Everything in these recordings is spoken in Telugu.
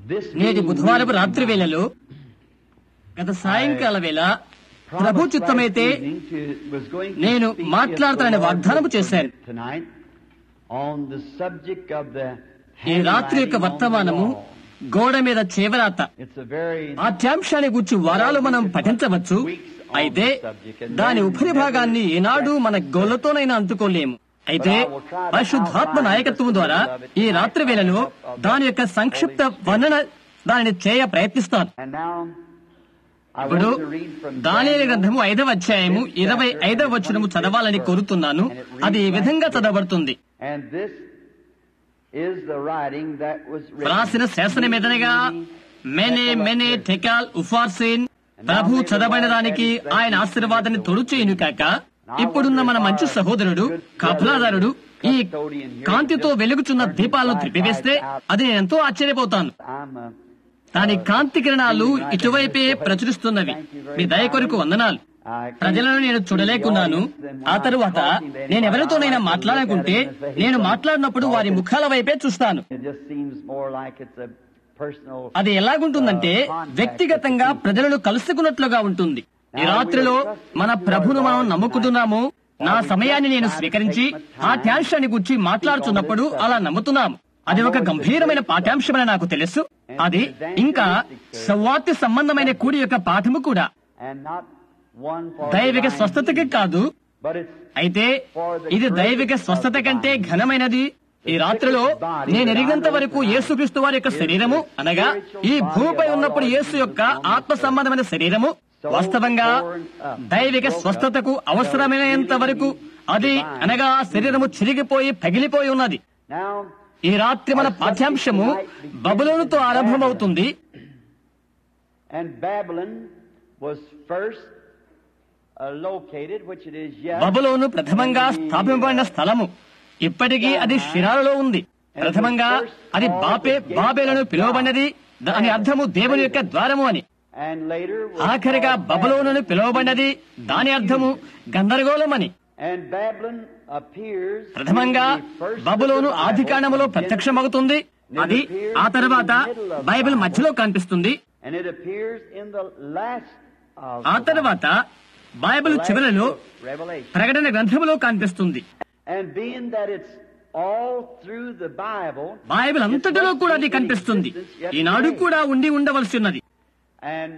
This నేటి being బుధవారపు Wednesday రాత్రి night, వేళలో గత సాయంకాల వేళ ప్రభు చిత్తమైతే నేను మాట్లాడతానని వాగ్దానము చేశాను ఈ రాత్రి యొక్క వర్తమానము గోడ మీద చేవరాత పాఠ్యాంశాన్ని గుర్చి వారాలు మనం పఠించవచ్చు అయితే దాని ఉపరి భాగాన్ని ఏనాడు మన గోళ్లతోనైనా అంటుకోలేము అయితే పరిశుద్ధాత్మ నాయకత్వం ద్వారా ఈ రాత్రి వేళలో దాని యొక్క సంక్షిప్త వర్ణన దానిని చేయ ప్రయత్నిస్తాను ఇప్పుడు దానియేలు గ్రంథము ఐదవ అధ్యాయము ఇరవై ఐదవ వచనము చదవాలని కోరుతున్నాను అది ఈ విధంగా చదవబడుతుంది రాసిన శాసనమేదనగా మెనే మెనే టెకాల్ ఉఫార్సేన్ ప్రభు చదవబడిన దానికి ఆయన ఆశీర్వాదాన్ని తొడు చేయును కాక ఇప్పుడున్న మన మంచి సహోదరుడు కఫలాదారుడు ఈ కాంతితో వెలుగుచున్న దీపాలను త్రిపివేస్తే అది నేను ఎంతో ఆశ్చర్యపోతాను దాని కాంతి కిరణాలు ఇటువైపే ప్రచురిస్తున్నవి మీ దయ కొరకు వందనాలు ప్రజలను నేను చూడలేకున్నాను ఆ తరువాత నేను ఎవరితోనైనా మాట్లాడాలనుకుంటే నేను మాట్లాడినప్పుడు వారి ముఖాల వైపే చూస్తాను అది ఎలాగుంటుందంటే వ్యక్తిగతంగా ప్రజలను కలుసుకున్నట్లుగా ఉంటుంది ఈ రాత్రిలో మన ప్రభును మనం నమ్ముకుంటున్నాము నా సమయాన్ని నేను స్వీకరించి పాఠ్యాంశాన్ని గురించి మాట్లాడుతున్నప్పుడు అలా నమ్ముతున్నాము అది ఒక గంభీరమైన పాఠ్యాంశమని నాకు తెలుసు అది ఇంకా సవాతి సంబంధమైన కూడి యొక్క పాఠము కూడా దైవిక స్వస్థతకి కాదు అయితే ఇది దైవిక స్వస్థత కంటే ఘనమైనది ఈ రాత్రిలో నేను ఎరిగినంత వరకు యేసుక్రీస్తు వారి యొక్క శరీరము అనగా ఈ భూమిపై ఉన్నప్పుడు యేసు యొక్క ఆత్మ సంబంధమైన శరీరము వాస్తవంగా దైవిక స్వస్థతకు అవసరమైనంత వరకు అది అనగా శరీరము చిరిగిపోయి పగిలిపోయి ఉన్నది ఈ రాత్రి మన పాఠ్యాంశము బబులోనుతో ఆరంభమవుతుంది And Babylon was first uh, located, which it is yet. బబులోను ప్రథమంగా స్థాపింపబడిన స్థలము ఇప్పటికీ అది శిరాలలో ఉంది ప్రథమంగా అది బాపే బాబేలను పిలువబడినది దాని అర్థము దేవుని యొక్క ద్వారము అని And later was ఆఖరిగా called బబులోనును పిలువబడినది దాని అర్థము గందరగోళం అని And Babylon appears ప్రథమంగా in the first Babylon book of the ఆది Bible, కాండములో Genesis, ప్రత్యక్షమవుతుంది అది ఆ తర్వాత బైబిల్ మధ్యలో కనిపిస్తుంది And it appears in the last of ఆ the తర్వాత బైబిల్ Bible, చివరలో last book, Revelation. ప్రకటన గ్రంథములో కనిపిస్తుంది And being that it's all through the Bible, Bible అంతటిలో కూడా అది కనిపిస్తుంది ఈనాడు కూడా ఉండి ఉండవలసి ఉన్నది and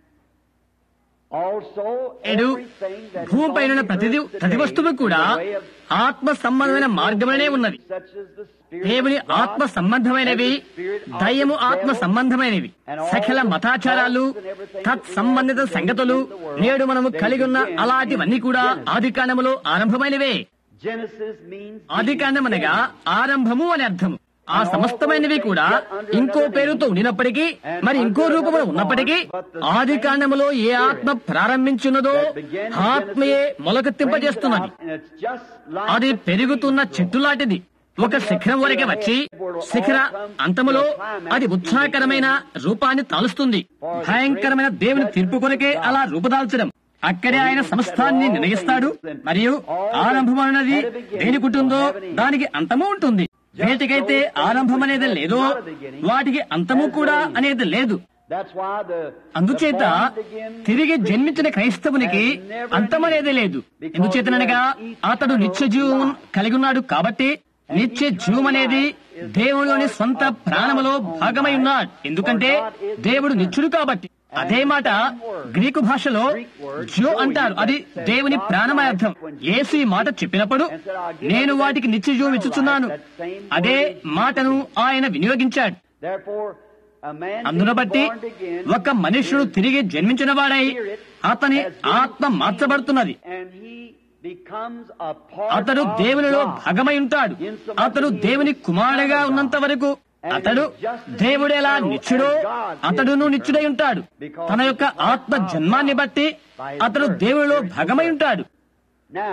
also నేడు everything that is భూమిపై ఉన్న on the ప్రతి earth ప్రతి today వస్తువు కూడా in the way of ఆత్మ సంబంధమైన మార్గంలోనే ఉన్నది such as the Spirit దేవుని of God ఆత్మ సంబంధమైనవి and the spirit of దయ్యము the ఆత్మ devil సంబంధమైనవి సకల మతాచారాలు తత్ సంబంధిత సంగతులు నేడు మనము కలిగి ఉన్న అలాంటివన్నీ కూడా ఆది కాండములో ఆరంభమైనవే Genesis means ఆది కాండం అనగా ఆరంభము అని అర్థం ఆ సమస్తమైనవి కూడా ఇంకో పేరుతో ఉండినప్పటికీ మరి ఇంకో రూపంలో ఉన్నప్పటికీ ఆది కాండములో ఏ ఆత్మ ప్రారంభించున్నదో ఆత్మయే మొలకెత్తింపజేస్తున్నది And it's just like అది the పెరుగుతున్న చెట్టు లాంటిది ఒక శిఖరం వరకే వచ్చి శిఖర అంతములో అది ఉత్సాహకరమైన రూపాన్ని తాలుస్తుంది భయంకరమైన దేవుని తీర్పు కొరకే అలా రూపుదాల్చడం అక్కడే ఆయన సమస్తాన్ని నిర్ణయిస్తాడు మరియు ఆరంభం అన్నది దేనికుంటుందో దానికి అంతము ఉంటుంది వేటికైతే ఆరంభం అనేది లేదో వాటికి అంతము కూడా అనేది లేదు That's why the అందుచేత the born again తిరిగి జన్మించిన క్రైస్తవునికి అంతమనేది లేదు ఎందుచేతనగా అతడు నిత్య జీవం కలిగి ఉన్నాడు కాబట్టి నిత్య జీవం అనేది దేవుడిలోని సొంత ప్రాణములో భాగమై ఉన్నాడు ఎందుకంటే దేవుడు నిత్యుడు కాబట్టి అదే మాట గ్రీకు భాషలో జో అంటారు అది దేవుని ప్రాణమై అర్థం యేసు ఈ మాట చెప్పినప్పుడు నేను వాటికి నిత్య జీవం ఇచ్చుచున్నాను అదే మాటను ఆయన వినియోగించాడు Therefore, a man అందును being బట్టి born again ఒక మనుష్యుడు తిరిగి జన్మించిన వాడై అతని ఆత్మ మార్చబడుతున్నది and he becomes a part అతడు of దేవునిలో God. భాగమై ఉంటాడు అతడు దేవుని కుమారుడిగా ఉన్నంత వరకు అతడు దేవుడెలా నిత్యుడో అతడును నిత్యుడై ఉంటాడు తన యొక్క ఆత్మ జన్మాన్ని బట్టి అతడు దేవునిలో భాగమై ఉంటాడు Now,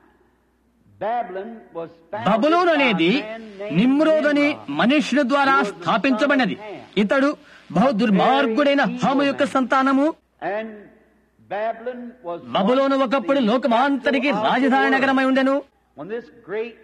Babylon was founded Babylon by a అనేది man named నిమ్రోదని Nimrod. మనుష్యుని ద్వారా స్థాపించబడినది ఇతడు బహు దుర్మార్గుడైన హాము యొక్క సంతానము And Babylon was Babylon once ఒకప్పుడు the లోకమాంతరికి capital of the రాజధాని world. నగరమై ఉండెను When this great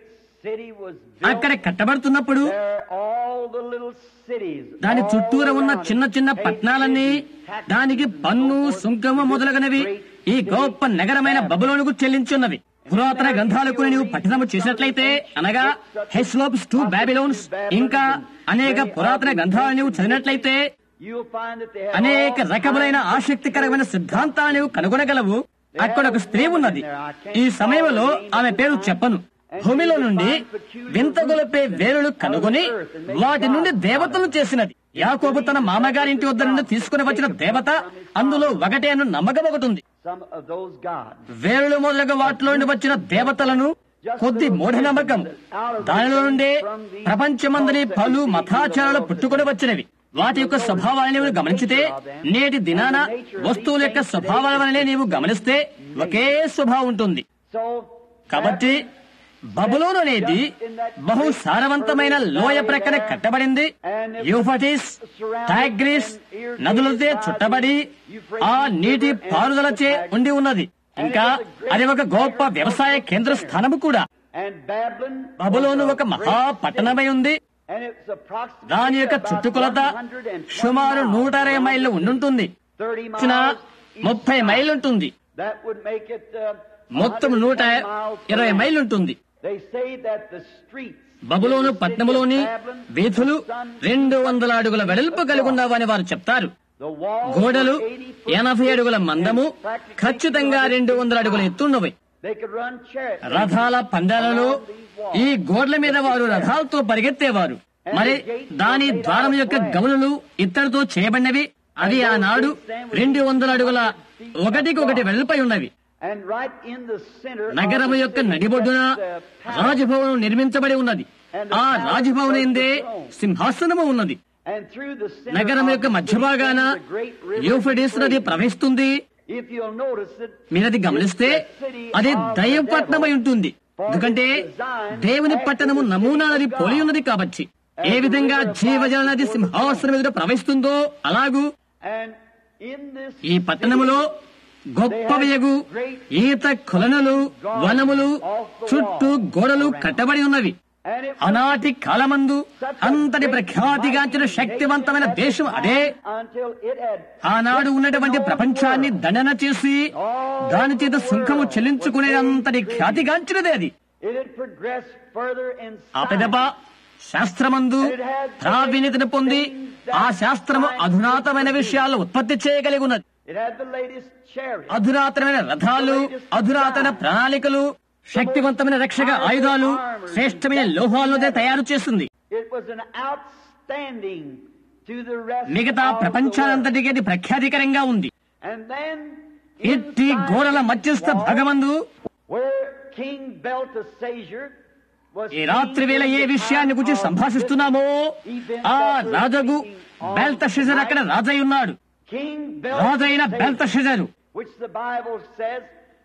city was అక్కడ built, కట్టబడుతున్నప్పుడు there all the little cities, దాని all చుట్టూర ఉన్న around it, చిన్న చిన్న paid పట్టణాలన్నీ taxes దానికి and so పన్ను forth సుంకము to this మొదలగునవి great ఈ city, గొప్ప నగరమైన Babylon. బబులోనుకు చెల్లించున్నవి పురాతన గ్రంథాలకు నీవు పఠనము చేసినట్లయితే అనగా హెస్లోప్స్ టు బాబిలోన్స్ ఇంకా అనేక పురాతన గ్రంథాలను నీవు చదివినట్లయితే You'll find that they have అనేక all రకములైన kinds of ఆసక్తికరమైన సిద్ధాంతాలను నీవు కనుగొనగలవు అక్కడ ఒక స్త్రీ ఉన్నది ఈ సమయంలో ఆమె పేరు చెప్పను భూమిలో నుండి వింతగొలిపే వేరులు కనుగొని వాటి నుండి దేవతలు చేసినది యాకోబు తన మామగారింటి వద్ద నుండి తీసుకుని వచ్చిన దేవత అందులో ఒకటే అను నమ్మకం ఒకటి ఉంది some of those gods. వేరులు మొదలగు వాటిలో నుండి వచ్చిన దేవతలను కొద్ది మూఢనమ్మకం దానిలో నుండే ప్రపంచమందరి పలు మతాచారాలు పుట్టుకొని వచ్చినవి వాటి యొక్క స్వభావాన్ని నీవు గమనించితే నేటి దినాన వస్తువుల యొక్క స్వభావాల వలనే నీవు గమనిస్తే ఒకే స్వభావం ఉంటుంది So కాబట్టి బబులోను అనేది బహు సారవంతమైన లోయ ప్రక్కన కట్టబడింది యూఫటిస్ టైగ్రిస్ నదులతో చుట్టబడి ఆ నీటి పారుదలచే ఉండి ఉన్నది ఇంకా అది ఒక గొప్ప వ్యవసాయ కేంద్ర స్థానము కూడా and Babylon Babylon was a ఒక మహా great పట్టణమై ఉంది and it's approximately దాని యొక్క about చుట్టుకొలత 120 సుమారు miles, నూట అరవై మైళ్ళు ఉండుంటుంది 30 వచ్చిన miles east ముప్పై side. మైళ్ళు ఉంటుంది That would make it uh, మొత్తం నూట 110 miles ఇరవై around. మైళ్ళు ఉంటుంది They say that the streets Babylon in the city పట్టణములోని of Babylon, వీధులు the sun, రెండు వందల అడుగుల వెడల్పు కలిగి ఉన్నవని వారు చెప్తారు the walls గోడలు were 80 foot ఎనభై అడుగుల thick మందము and practically ఖచ్చితంగా 200 రెండు వందల feet అడుగుల high. ఎత్తున్నవి They could run chariots. రథాల పందాలలో ఈ గోడ్ల మీద వారు రథాలతో పరిగెత్తేవారు మరి దాని ద్వారం యొక్క గమనులు ఇత్తడితో చేయబడినవి అవి ఆనాడు రెండు వందల అడుగుల ఒకటికి ఒకటి వెడల్పై ఉన్నవి And right in the center of నగరము the యొక్క city, నడిబొడ్డున the palace. రాజభవనం నిర్మించబడి ఉన్నది ఆ రాజభవనం ఎందే సింహాసనము ఉన్నది And through the center నగరం of యొక్క the మధ్య city భాగాన is the great river Euphrates నది Euphrates. ప్రవహిస్తుంది If you'll notice it, మీరది గమనిస్తే అది దైవ పట్టణమై ఉంటుంది ఎందుకంటే దేవుని పట్టణము నమూనా నది పోలి ఉన్నది కాబట్టి ఏ విధంగా జీవజల నది సింహాసనం ఎదుట ప్రవహిస్తుందో అలాగూ and in this ఈ పట్టణములో గొప్ప వేగు ఈత కొలనులు వనములు చుట్టూ గోడలు కట్టబడి ఉన్నవి and it ఆనాటి కాలమందు అంతటి ప్రఖ్యాతిగాంచిన శక్తివంతమైన దేశం అదే until it had ఆనాడు ఉన్నటువంటి ప్రపంచాన్ని దండన చేసి దాని చేత సుంకము చెల్లించుకునేంతటి ఖ్యాతిగాంచినదే అది it had progressed further in ఆ science. పెదప శాస్త్రమందు ప్రావీణ్యతను పొంది ఆ శాస్త్రము అధునాతమైన విషయాలను ఉత్పత్తి చేయగలిగి ఉన్నది It had the latest chariot. అధునాతనమైన రథాలు అధునాతన ప్రణాళికలు శక్తివంతమైన రక్షక ఆయుధాలు శ్రేష్టమైన లోహాలతో తయారు చేస్తుంది It was an outstanding to the rest మిగతా of the world. ప్రపంచానంతటికి అది ప్రఖ్యాతికరంగా ఉంది And then ఇట్టి inside గోడల this మధ్యస్థ wall, భాగమందు where King Belteshazzar was ఈ రాత్రి వేళ ఏ king విషయాన్ని గురించి during the time of సంభాషిస్తున్నామో this event ఆ that we're రాజగు speaking on బెల్తషెజర్ అక్కడ tonight. రాజై ఉన్నాడు King రాజైన Belteshazzar, బెల్తషెజరు which the Bible says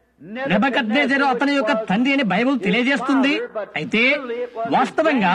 నెబకద్నేజరు అతని యొక్క తండ్రి అని బైబుల్ తెలియజేస్తుంది అయితే వాస్తవంగా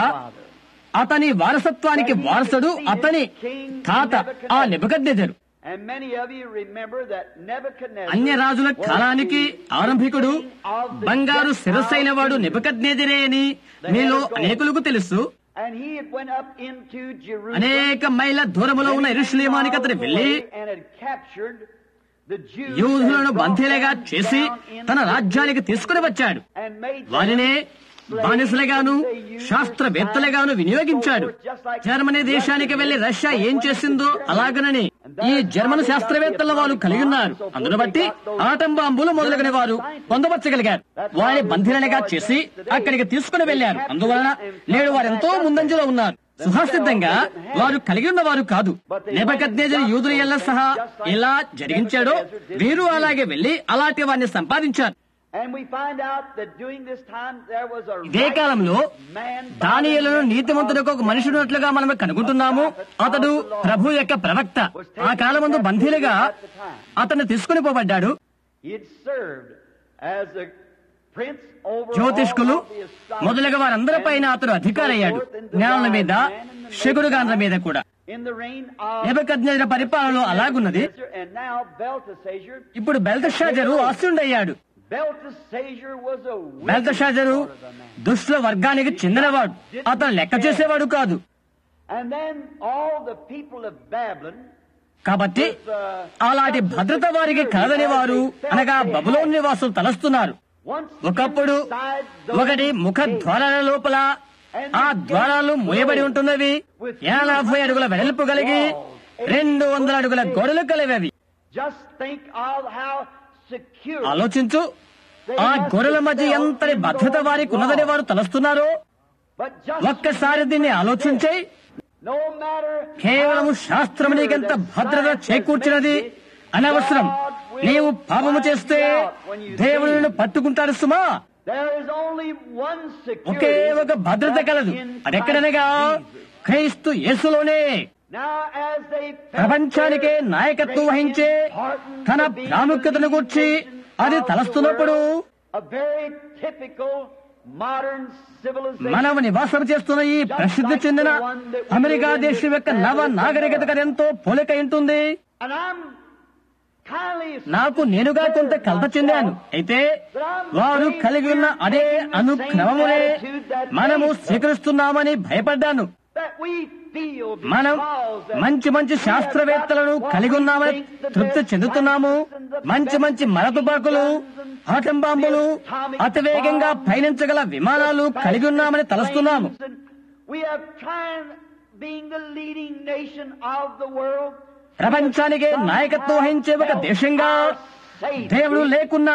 అతని వారసత్వానికి వారసుడు అతని తాత ఆ నెబకద్నేజరు And many of you remember that Nebuchadnezzar అన్య రాజుల was కాలానికి the ఆరంభికుడు king of the బంగారు Gentile శిరస్సైన వాడు kingdom. నెబకద్నేజరే అని మీలో అనేకులకు తెలుసు And he had went up into Jerusalem అనేక మైళ్ళ దూరములో ఉన్న ఎరుషులేమానికి అతను వెళ్లి and had captured the Jews యూదులను and brought బందీలుగా them చేసి down into తన రాజ్యానికి తీసుకుని వచ్చాడు and made them వారినే బానిసలుగాను శాస్త్రవేత్తలుగాను వినియోగించాడు జర్మనీ దేశానికి వెళ్లి రష్యా ఏం చేసిందో అలాగనని ఈ జర్మన్ శాస్త్రవేత్తల వారు కలిగి ఉన్నారు అందును బట్టి ఆటం బాంబులు మొదలగున వారు పొందపరచగలిగారు వారిని బంధినులుగా చేసి అక్కడికి తీసుకుని వెళ్లారు అందువలన నేడు వారు ఎంతో ముందంజలో ఉన్నారు సుహసిద్ధంగా వారు కలిగి ఉన్నవారు కాదు నెబకద్నేజర్ యూదుల సహా ఎలా జరిగించాడో వీరు అలాగే వెళ్లి అలాంటి వారిని సంపాదించారు And we find out that during this time there was a ఇదే కాలంలో man దానియేలును నీతిమంతులకు ఒక మనుషుడున్నట్లుగా మనం కనుగొంటున్నాము అతడు ప్రభు యొక్క ప్రవక్త ఆ కాలమందు బందీలుగా అతన్ని తీసుకుని పోబడ్డాడు He had served as a prince over జ్యోతిష్కులు all of the astronomers మొదలగు వారందరిపైన అతడు అధికారయ్యాడు జ్ఞానుల మీద శకుడుగాండ్ల మీద కూడా in the reign of Nebuchadnezzar పరిపాలనలో అలాగున్నది and now Belteshazzar ఇప్పుడు బెల్తషాజరు ఆశుండయ్యాడు Belteshazzar was a wicked Belteshazzar sort of a man. దుష్టుల వర్గానికి చెందినవాడు అతను లెక్క చేసేవాడు కాదు And then all the people of Babylon కాబట్టి with, uh, అలాంటి భద్రత వారికి కలదని వారు అనగా బబులోన్ నివాసులు తలస్తున్నారు once ఒకప్పుడు inside those ఒకటి ముఖ gates, ద్వారాల లోపల ఆ ద్వారాలు మూయబడి ఉంటున్నవి ఎనభై అడుగుల వెడల్పు కలిగి రెండు వందల అడుగుల గోడలు కలివేవి Just think of how secure ఆలోచించు ఆ గోడల మధ్య ఎంతటి భద్రత వారికి ఉన్నదని వారు తలస్తున్నారు But just ఒక్కసారి దీన్ని ఆలోచించి no matter కేవలము శాస్త్రం నీకెంత భద్రత చేకూర్చినది అనవసరం నీవు పాపము చేస్తే దేవుడు నిన్ను పట్టుకుంటాడు సుమా there is only one okay security ఒక భద్రత కలదు in అదెక్కడనగా క్రీస్తు యేసులోనే Now as they felt ప్రపంచానికే their నాయకత్వం great వహించే importance తన of being ప్రాముఖ్యతను the గూర్చి nation అది of the తలస్తున్నప్పుడు world, a very typical modern civilization మనం నివాసం చేస్తున్న ఈ ప్రసిద్ధి చెందిన అమెరికా దేశం యొక్క నవ నాగరికత ఎంతో పోలిక ఉంటుంది and I'm kindly నాకు నేనుగా కొంత కలత చెందాను అయితే వారు కలిగి ఉన్న అదే అనుక్రమమునే మనము స్వీకరిస్తున్నామని భయపడ్డాను that we feel మనం because that మంచి మంచి శాస్త్రవేత్తలను కలిగి ఉన్నామని తృప్తి చెందుతున్నాము మంచి మంచి మరతుబాకులు ఆటం బాంబులు అతివేగంగా పయనించగల విమానాలు కలిగి ఉన్నామని తలస్తున్నాము We have tried being the leading nation of the world. ప్రపంచానికే నాయకత్వం వహించే ఒక దేశంగా దేవుడు లేకున్నా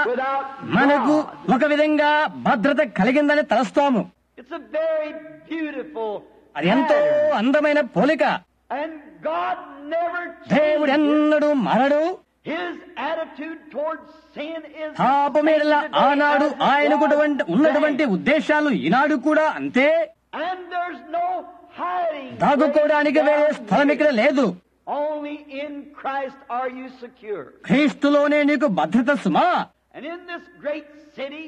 మనకు ఒక విధంగా భద్రత కలిగిందని తలస్తాము It's a very beautiful అది ఎంతో pattern. అందమైన పోలిక And God never దేవుడు changes. ఎన్నడూ మరడు His attitude towards sin is పాపమేడల the same today ఆనాడు as it ఆయనకు was ఉన్నటువంటి then. ఉద్దేశాలు ఈనాడు కూడా అంతే And there's no hiding. దాగుకోవడానికి వేరే స్థలం ఇక్కడ లేదు Only in Christ are you secure. క్రీస్తులోనే నీకు భద్రత సుమా And in this great city,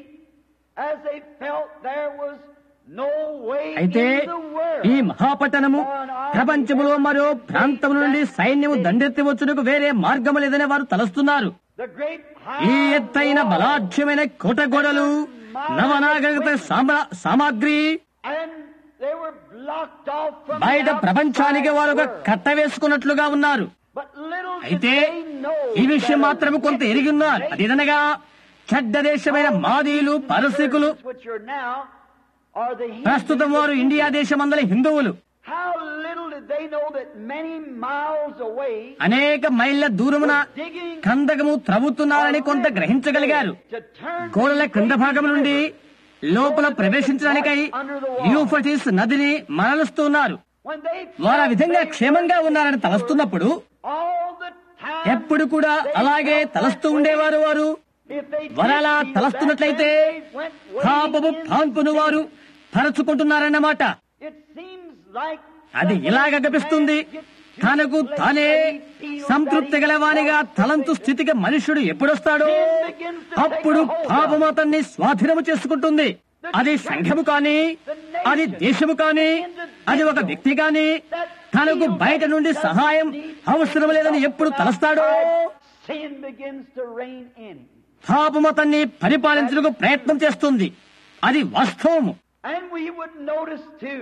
as they felt there was no way అయితే in the world. ఈ మహాపట్టణము ప్రపంచములో మరో ప్రాంతం నుండి సైన్యము దండెత్తి వచ్చుటకు వేరే మార్గము లేదని వారు తలస్తున్నారు The great ఈ high ఎత్తైన wall, బలాఢ్యమైన కోట గోడలు నవనాగరికత సామ- సామాగ్రి And they were blocked off from the బయట ప్రపంచానికి వారు ఒక outside world. కట్ట వేసుకున్నట్లుగా ఉన్నారు But little did అయితే they know ఈ విషయం that a మాత్రము కొంత ఎరిగి ఉన్నారు wicked అదేదనగా చెడ్డ దేశమైన మాదీయులు పారసీకులు which are now are the Hindus ప్రస్తుతం వారు of ఇండియా దేశమందలి హిందువులు How little did they know that many miles away అనేక మైళ్ళ దూరమున digging కందకము త్రవ్వుతున్నారని కొంత గ్రహించగలిగారు to turn గోడల క్రింద భాగం నుండి లోపల ప్రవేశించడానికై యూఫటిస్ నదిని మరలుస్తున్నారు when they వారు ఆ felt విధంగా they క్షేమంగా were ఉన్నారని తలస్తున్నప్పుడు all the time ఎప్పుడు కూడా అలాగే తలస్తూ ఉండేవారు వారు if they did వరలా feel తలస్తున్నట్లయితే that, then they went wading పాపము in పాన్పును వారు పరచుకుంటున్నారన్నమాట It seems like అది ఇలాగ కనిపిస్తుంది తనకు తానే సంతృప్తి గలవానిగా తలంతు స్థితికి మనుష్యుడు ఎప్పుడొస్తాడో అప్పుడు పాపము అతన్ని స్వాధీనము చేసుకుంటుంది అది సంఘము కాని అది దేశము కాని అది ఒక వ్యక్తి కాని తనకు బయట నుండి సహాయం అవసరం లేదని ఎప్పుడు తలస్తాడో sin begins to reign in him. పాపము అతన్ని పరిపాలించడానికి ప్రయత్నం చేస్తుంది అది వాస్తవము And we would notice too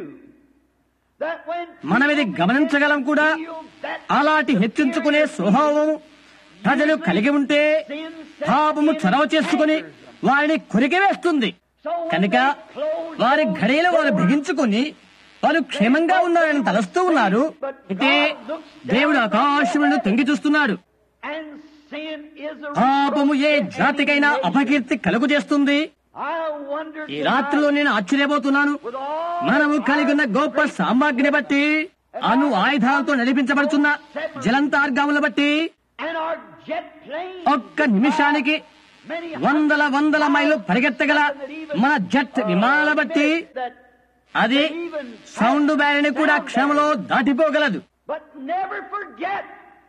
that when మనం ఇది people గమనించగలం కూడా feel that అలాంటి హెచ్చించుకునే స్వభావం ప్రజలు కలిగి ఉంటే పాపము చొరవ చేసుకుని వారిని కొరికివేస్తుంది so when కనుక they close వారి those ఘడియలు వారు doors, బిగించుకుని వారు క్షేమంగా ఉన్నారని తలస్తూ ఉన్నారు అయితే దేవుడు ఆకాశం నుండి తొంగి చూస్తున్నాడు and sin is a పాపము ఏ reproach to జాతికైనా any nation. అపకీర్తి కలుగు చేస్తుంది I wonder ఈ రాత్రిలో నేను ఆశ్చర్యపోతున్నాను with all మనము కలిగి ఉన్న గొప్ప సామాగ్రిని బట్టి అను ఆయుధాలతో నడిపించబడుతున్న జలంతార్గాములను బట్టి and our jet planes ఒక్క నిమిషానికి many వందల వందల మైలు పరిగెత్తగల మన జెట్ విమానాల బట్టి that అది సౌండ్ బ్యారిని కూడా క్షణంలో దాటిపోగలదు But never forget.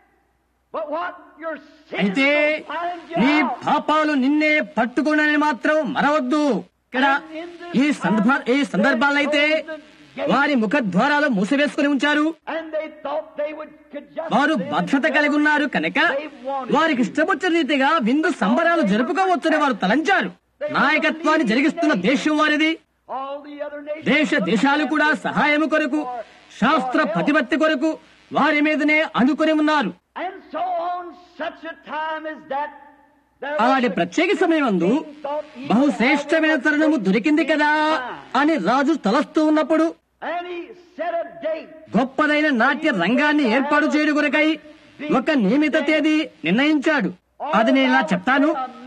But what your sins అయితే will find you నీ out. పాపాలు నిన్నే పట్టుకునని మాత్రం మరవద్దు ఇక్కడ ఈ సందర్భ ఈ సందర్భాలైతే వారి ముఖద్వారాలు మూసివేసుకుని ఉంచారు And they thought they would could just వారు sit in భద్రత there. కలిగి ఉన్నారు కనుక వారికి ఇష్టమొచ్చిన రీతిగా విందు సంబరాలు జరుపుకోవచ్చని వారు తలంచారు నాయకత్వాన్ని జరిగిస్తున్న దేశం వారిది All the other nations దేశ దేశాలు కూడా సహాయము కొరకు శాస్త్ర ప్రతిపత్తి కొరకు వారి మీదనే అనుకుని ఉన్నారు And so on such a time as that, there అలాంటి was a ప్రత్యేక సమయమందు బహుశ్రేష్టమైన తరుణము దొరికింది కదా అని రాజు తలస్తూ ఉన్నప్పుడు And he set a date. గొప్పదైన నాట్య రంగాన్ని ఏర్పాటు చేయడం కొరకై ఒక నియమిత తేదీ నిర్ణయించాడు అది నేను ఇలా చెప్తాను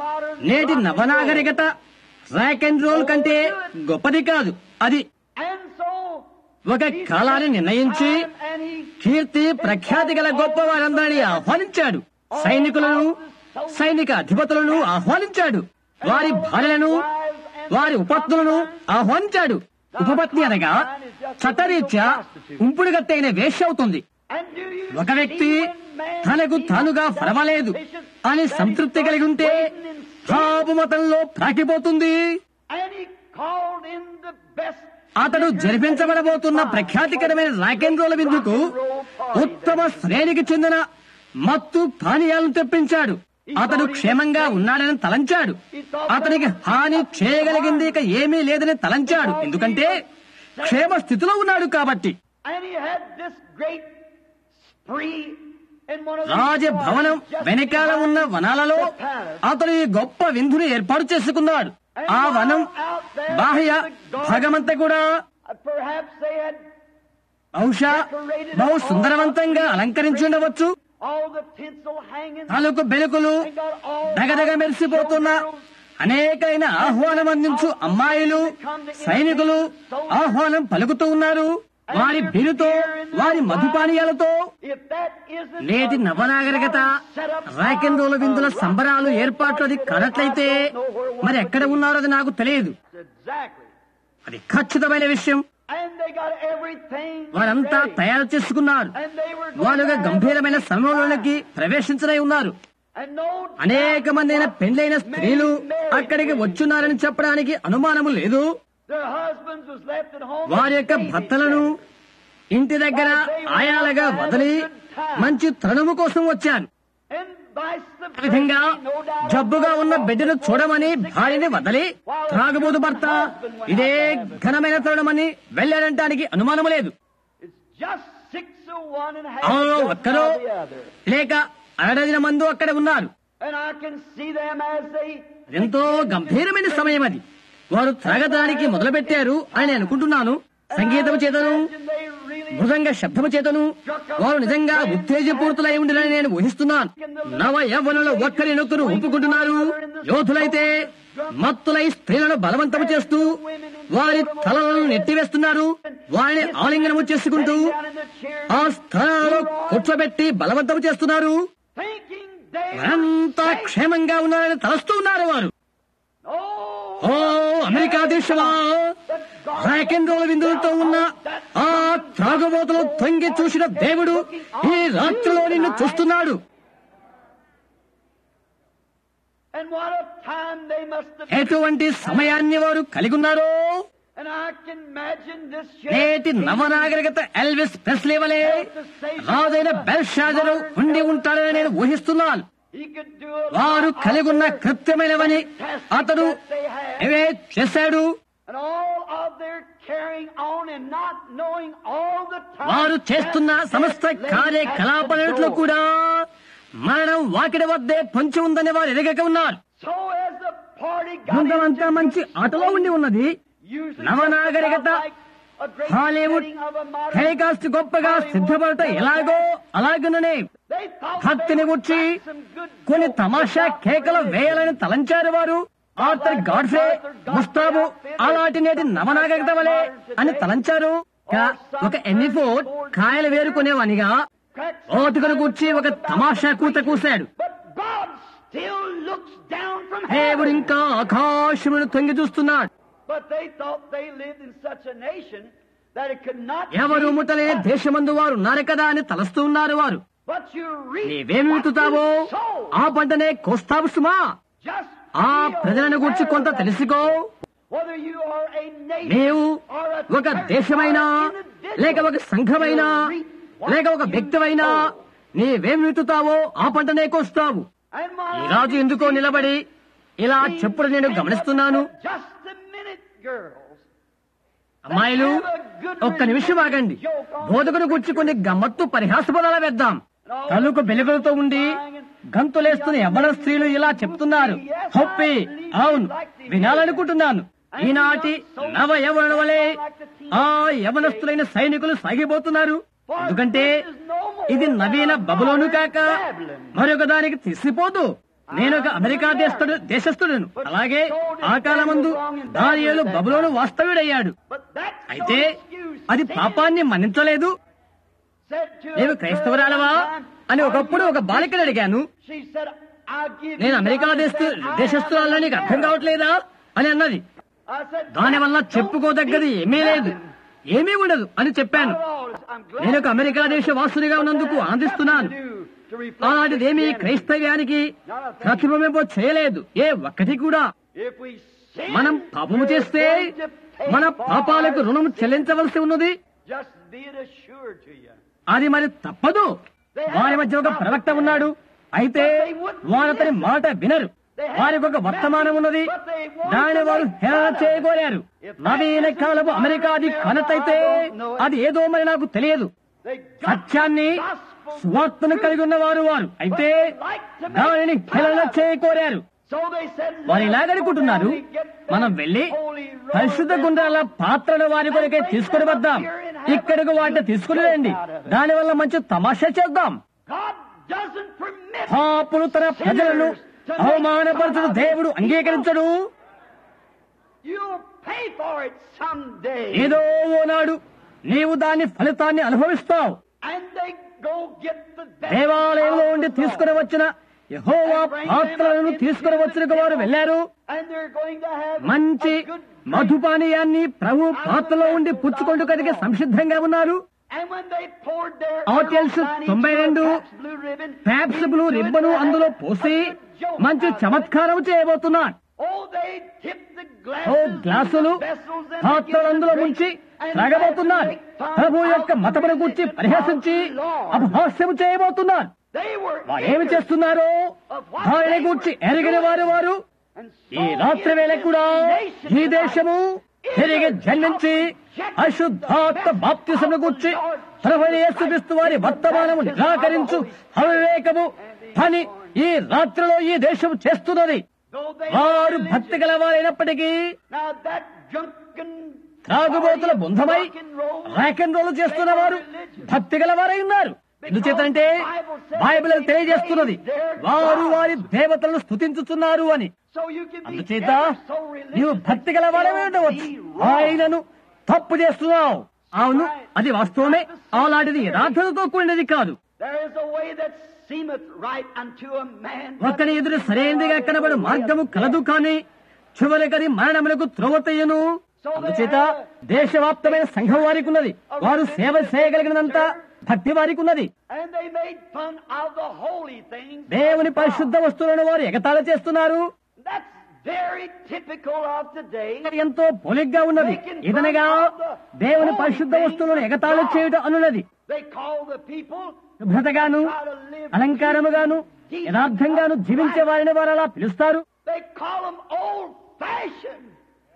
నేటి నవనాగరికత రాక్ అండ్ రోల్ కంటే గొప్పది కాదు అది And so ఒక కాలాన్ని నిర్ణయించి and he కీర్తి ప్రఖ్యాతి గల గొప్ప వారందరినీ ఆహ్వానించాడు సైనికులను సైనిక అధిపతులను ఆహ్వానించాడు వారి భార్యలను వారి ఉపత్నులను ఆహ్వానించాడు ఉపపత్ని అనగా చట్టరీత్యా ఉంపుడు గట్టైన వేష్య అవుతుంది and do you ఒక వ్యక్తి see when man తనకు sees తానుగా himself పర్వాలేదు sufficient అని that he సంతృప్తి starts కలిగి ఉంటే waiting in sin, పాపు మతంలో ప్రాకిపోతుంది and he called in the best అతడు జరిపించబడబోతున్న ప్రఖ్యాతికరమైన రాక్ అండ్ రోల్ విందుకు ఉత్తమ శ్రేణికి చెందిన మత్తు పానీయాలను తెప్పించాడు అతడు క్షేమంగా ఉన్నాడని తలంచాడు అతనికి హాని చేయగలిగింది ఇక ఏమీ లేదని తలంచాడు ఎందుకంటే క్షేమ స్థితిలో ఉన్నాడు కాబట్టి And he had this great spree in one of these రాజభవనం gardens just వెనకాల ఉన్న behind వనాలలో the palace. అతడు ఈ గొప్ప విందుని ఏర్పాటు చేసుకున్నాడు ఆ వనం బాహ్య భాగమంతా కూడా Uh, Perhaps they had బహుశా బహు సుందరవంతంగా అలంకరించి ఉండవచ్చు all the tinsel hanging. నాలుగు బెలుకులు They got all దగదగ మెరిసిపోతున్న అనేకైన ఆహ్వానం అందించు అమ్మాయిలు సైనికులు ఆహ్వానం పలుకుతూ ఉన్నారు వారి బిరుతో వారి మధుపానీయాలతో If that isn't నేటి a నవనాగరికత set up రాకెన్ రోల విందుల సంబరాలు ఏర్పాట్లు అది కానట్లయితే మరి ఎక్కడ ఉన్నారో అది నాకు తెలియదు Exactly. అది ఖచ్చితమైన విషయం And they got everything వారంతా ready. తయారు చేసుకున్నారు And they were going వారుగా to have గంభీరమైన a సమయంలోనికి ప్రవేశించనై ఉన్నారు And no అనేక మంది అయిన doubt పెండ్లైన many స్త్రీలు married అక్కడికి women, వచ్చున్నారని చెప్పడానికి అనుమానము లేదు Their husbands was left at home. వారి యొక్క with babies భర్తలను there. ఇంటి దగ్గర ఆయాలుగా వదిలి మంచి తరుణము కోసం వచ్చారు And vice ఆ విధంగా versa, no doubt జబ్బుగా ఉన్న బిడ్డను చూడమని భార్యని వదిలి త్రాగుబోతు భర్త ఇదే ఘనమైన తరుణమని వెళ్ళాడంటానికి అనుమానము లేదు It's just six of one and half అవును dozen ఒక్కరో of the other. లేక అరడదిన మందు అక్కడ ఉన్నారు And I can see them as they ఎంతో గంభీరమైన సమయం అది వారు త్రాగడానికి మొదలుపెట్టారు అని నేను అనుకుంటున్నాను సంగీతం చేతను imagine they really మృదంగ శబ్దము చేతను వారు నిజంగా ఉత్తేజపూరితులై ఉండినని నేను ఊహిస్తున్నాను నవ యవ్వనులు ఒక్కరినొక్కరు ఒప్పుకుంటున్నారు యోధులైతే మత్తులై స్త్రీలను బలవంతము చేస్తూ వారి తలలను నెట్టివేస్తున్నారు వారిని ఆలింగనము చేసుకుంటూ down in the chair ఆ స్థానాలలో కూర్చోబెట్టి బలవంతము చేస్తున్నారు thinking they వారంతా క్షేమంగా ఉన్నారని తలస్తూ ఉన్నారు వారు Oh, ఓ అమెరికా దేశమా రాక్ అండ్ రోల్ విందులతో ఉన్న ఆ త్రాగుబోతులు తొంగి చూసిన దేవుడు ఈ రాత్రిలో నిన్ను చూస్తున్నాడు and what a time they must have ఎటువంటి సమయాన్ని వారు కలిగి ఉన్నారో And I can imagine this నేటి నవనాగరికత ఎల్విస్ ప్రెస్లీ వలె రాజైన బెల్షాజరు ఉండి ఉంటాడని నేను ఊహిస్తున్నాను He could do a వారు కలిగి ఉన్న కృత్యమైనవని అతడు అవే చేశాడు and all of their carrying on and not knowing all the time. వారు చేస్తున్న సమస్త కార్యకలాపాలన్నింటిలో కూడా మరణం వాకిడి వద్దే పొంచి ఉందని వారు ఎరగక ఉన్నారు So as the party got బృందమంతా into మంచి ఆటలో ఉండి ఉన్నది usually నవనాగరికత just about like a great Hollywood setting of a modern telecast గొప్పగా సిద్ధపడట ఎలాగో అలాగుననే They thought భక్తిని they would గుర్చి crack some good కొన్ని jokes తమాషా about కేకలు religion. వేయాలని తలంచారు వారు ఆర్థర్ గాడ్ఫే ముస్తాబు అలాంటి నేటి నవనాగరికత వలె అని తలంచారు కా- ఒక ఎన్నిఫోర్డ్ కాయలు వేరుకునేవానిగా Crack some ఓటుకను కూర్చి ఒక తమాషా కూత కూశాడు But God still looks down from దేవుడు heaven. ఇంకా ఆకాశమును తొంగి చూస్తున్నాడు But they thought they lived in such a nation that it could not ఎవరు be ముట్టలే touched. దేశమందు వారు ఉన్నారు కదా అని తలస్తూ ఉన్నారు వారు But you reap నీవేమి what విత్తుతావో you sow. ఆ పంటనే కోస్తావు సుమా Just ఆ be ప్రజలను గురించి కొంత aware of that. తెలుసుకో whether you are a nation నీవు or a ఒక church దేశమైనా or an individual, లేక ఒక సంఘమైనా you'll reap what లేక ఒక you వ్యక్తివైనా sow. నీవేం విత్తుతావో ఆ పంటనే కోస్తావు And my ఈ రాజు ఎందుకో నిలబడి ఇలా చెప్పుడు నేను గమనిస్తున్నాను Just a minute, girls. అమ్మాయిలు ఒక్క నిమిషం ఆగండి బోధకుడు గుర్చి కొన్ని గమ్మత్తు పరిహాస పదాలు వేద్దాం తలుకు వెలుగులతో ఉండి గంతులేస్తున్న యవ్వన స్త్రీలు ఇలా చెప్తున్నారు హొప్పి అవును వినాలనుకుంటున్నాను ఈనాటి నవ యవన వలె ఆ యవనస్తులైన సైనికులు సాగిపోతున్నారు ఎందుకంటే ఇది నవీన బబులోను కాక మరొక దానికి తీసిపోదు నేను ఒక అమెరికా దేశస్థుడు దేశస్థుడను అలాగే ఆ కాలమందు దానియేలు బబులోను వాస్తవ్యుడయ్యాడు But that's అయితే no excuse. అది పాపాన్ని మన్నించలేదు Said to a నీవు క్రైస్తవురాలవా girl, అని ఒకప్పుడు ఒక బాలికను అడిగాను She said, I'll give నేను you అమెరికా the దేశ understand I దేశస్తురాలని నీకు అర్థం have కావట్లేదా అని అన్నది I said, దానివల్ల "Don't చెప్పుకోదగ్గది speak ఏమీ లేదు nothing." ఏమీ ఉండదు అని చెప్పాను Not at all. I'm glad నేను ఒక అమెరికా దేశ వాసునిగా ఉన్నందుకు ఆనందిస్తున్నాను to do to reflect అలాంటిదేమీ Christianity. క్రైస్తవ్యానికి ప్రతిబింబింప చేయలేదు ఏ ఒక్కటి కూడా If we sin, మనం పాపము we're చేస్తే going to pay మన for పాపాలకు our రుణం sin. చెల్లించవలసి ఉన్నది Just be it assured to you. అది మరి తప్పదు వారి మధ్య ఒక ప్రవక్త ఉన్నాడు అయితే వారు అతని మాట వినరు వారికి ఒక వర్తమానం ఉన్నది దాని వారు హేళన చేయగోరారు నవీన కాలపు అమెరికాది కనతైతే అది ఏదో మరి నాకు తెలియదు They got సత్యాన్ని gospel స్వార్థను కలిగి ఉన్నవారు వారు అయితే దానిని హేళన చేయకోరారు So they said, వారు "Let us ఇలాగనుకుంటున్నారు go down and get the మనం వెళ్లి holy roller పరిశుద్ధ గుండ్రాల పాత్రలు వారి కొరకే తీసుకుని వద్దాం ఇక్కడికి వాటిని తీసుకుని రండి దానివల్ల మంచి తమాషా చేద్దాం God doesn't permit పాపులు తన ప్రజలను అవమానపరచుడు దేవుడు అంగీకరించడు You'll pay for it someday. ఏదో ఓనాడు నీవు దాని ఫలితాన్ని అనుభవిస్తావు And they go get the దేవాలయంలో ఉండి తీసుకుని వచ్చిన యెహోవా పాత్రలను తీసుకుని వచ్చిన వారు వెళ్లారు And they're going to have మంచి a good మధుపానీయాన్ని ప్రభు పాత్రలో ఉండి పుచ్చుకుంటూ కలిగి సంసిద్ధంగా ఉన్నారు And when they poured their ఆ తెలుసు, Shining తొంభై Pure రెండు Pabst Blue Ribbon Pabst Blue into it, Ribbon they అందులో had పోసి a good joke మంచి out of it. చమత్కారం చేయబోతున్నారు Oh, they tipped the oh glasses గ్లాసులు and the vessels and పాత్రలు అందులో ముంచి త్రాగబోతున్నారు ప్రభు యొక్క మతమును గురించి పరిహసించి అపహాస్యము చేయబోతున్నారు They were వారు ఏమి చేస్తున్నారో వారిని గూర్చి ఎరిగిన వారు వారు And ఈ రాత్రి వేళ కూడా ఈ దేశము తిరిగి జన్మించి అశుద్ధాత్మ బాప్తిసమును గూర్చి ప్రభు యేసుక్రీస్తు వారి వర్తమానము నిరాకరించు అవివేకము పని ఈ రాత్రిలో ఈ దేశం చేస్తున్నది though they వారు భక్తి గలవారైనప్పటికీ Now that drunken త్రాగుబోతుల బృందమై ర్యాక్ అండ్ రోల్ చేస్తున్న వారు భక్తి గలవారై ఉన్నారు ఎందుచేతంటే బైబిల్ తెలియజేస్తున్నది వారు వారి దేవతలను స్తుతించుతున్నారు అని So you can be అందుచేత ever so నీవు religious, భక్తి గలవాడమే ఉండవచ్చు be wrong. ఆయనను తప్పు చేస్తున్నావు అవును అది వాస్తవమే అలాంటిది యథార్థతతో కూడినది కాదు There is a way that seemeth right unto a man. ఒక్కని ఎదురు సరైనదిగా కనబడు మార్గము కలదు కాని చివరికది మరణములకు త్రోవతయ్యను అందుచేత దేశవ్యాప్తమైన సంఘం వారికి ఉన్నది వారు సేవ చేయగలిగినంత భక్తి వారికి ఉన్నది And they made fun of the holy things. దేవుని పరిశుద్ధ వస్తువులను వారు ఎగతాళ చేస్తున్నారు That's very typical of today. ఎంతో పోలిగ్గా ఉన్నది ఇదనగా దేవుని పరిశుద్ధ వస్తువులను ఎగతాళి చేయుట అనున్నది They call the people శుభ్రతగాను అలంకారముగాను యథార్థంగాను జీవించే వారిని వారు అలా పిలుస్తారు they call them old fashioned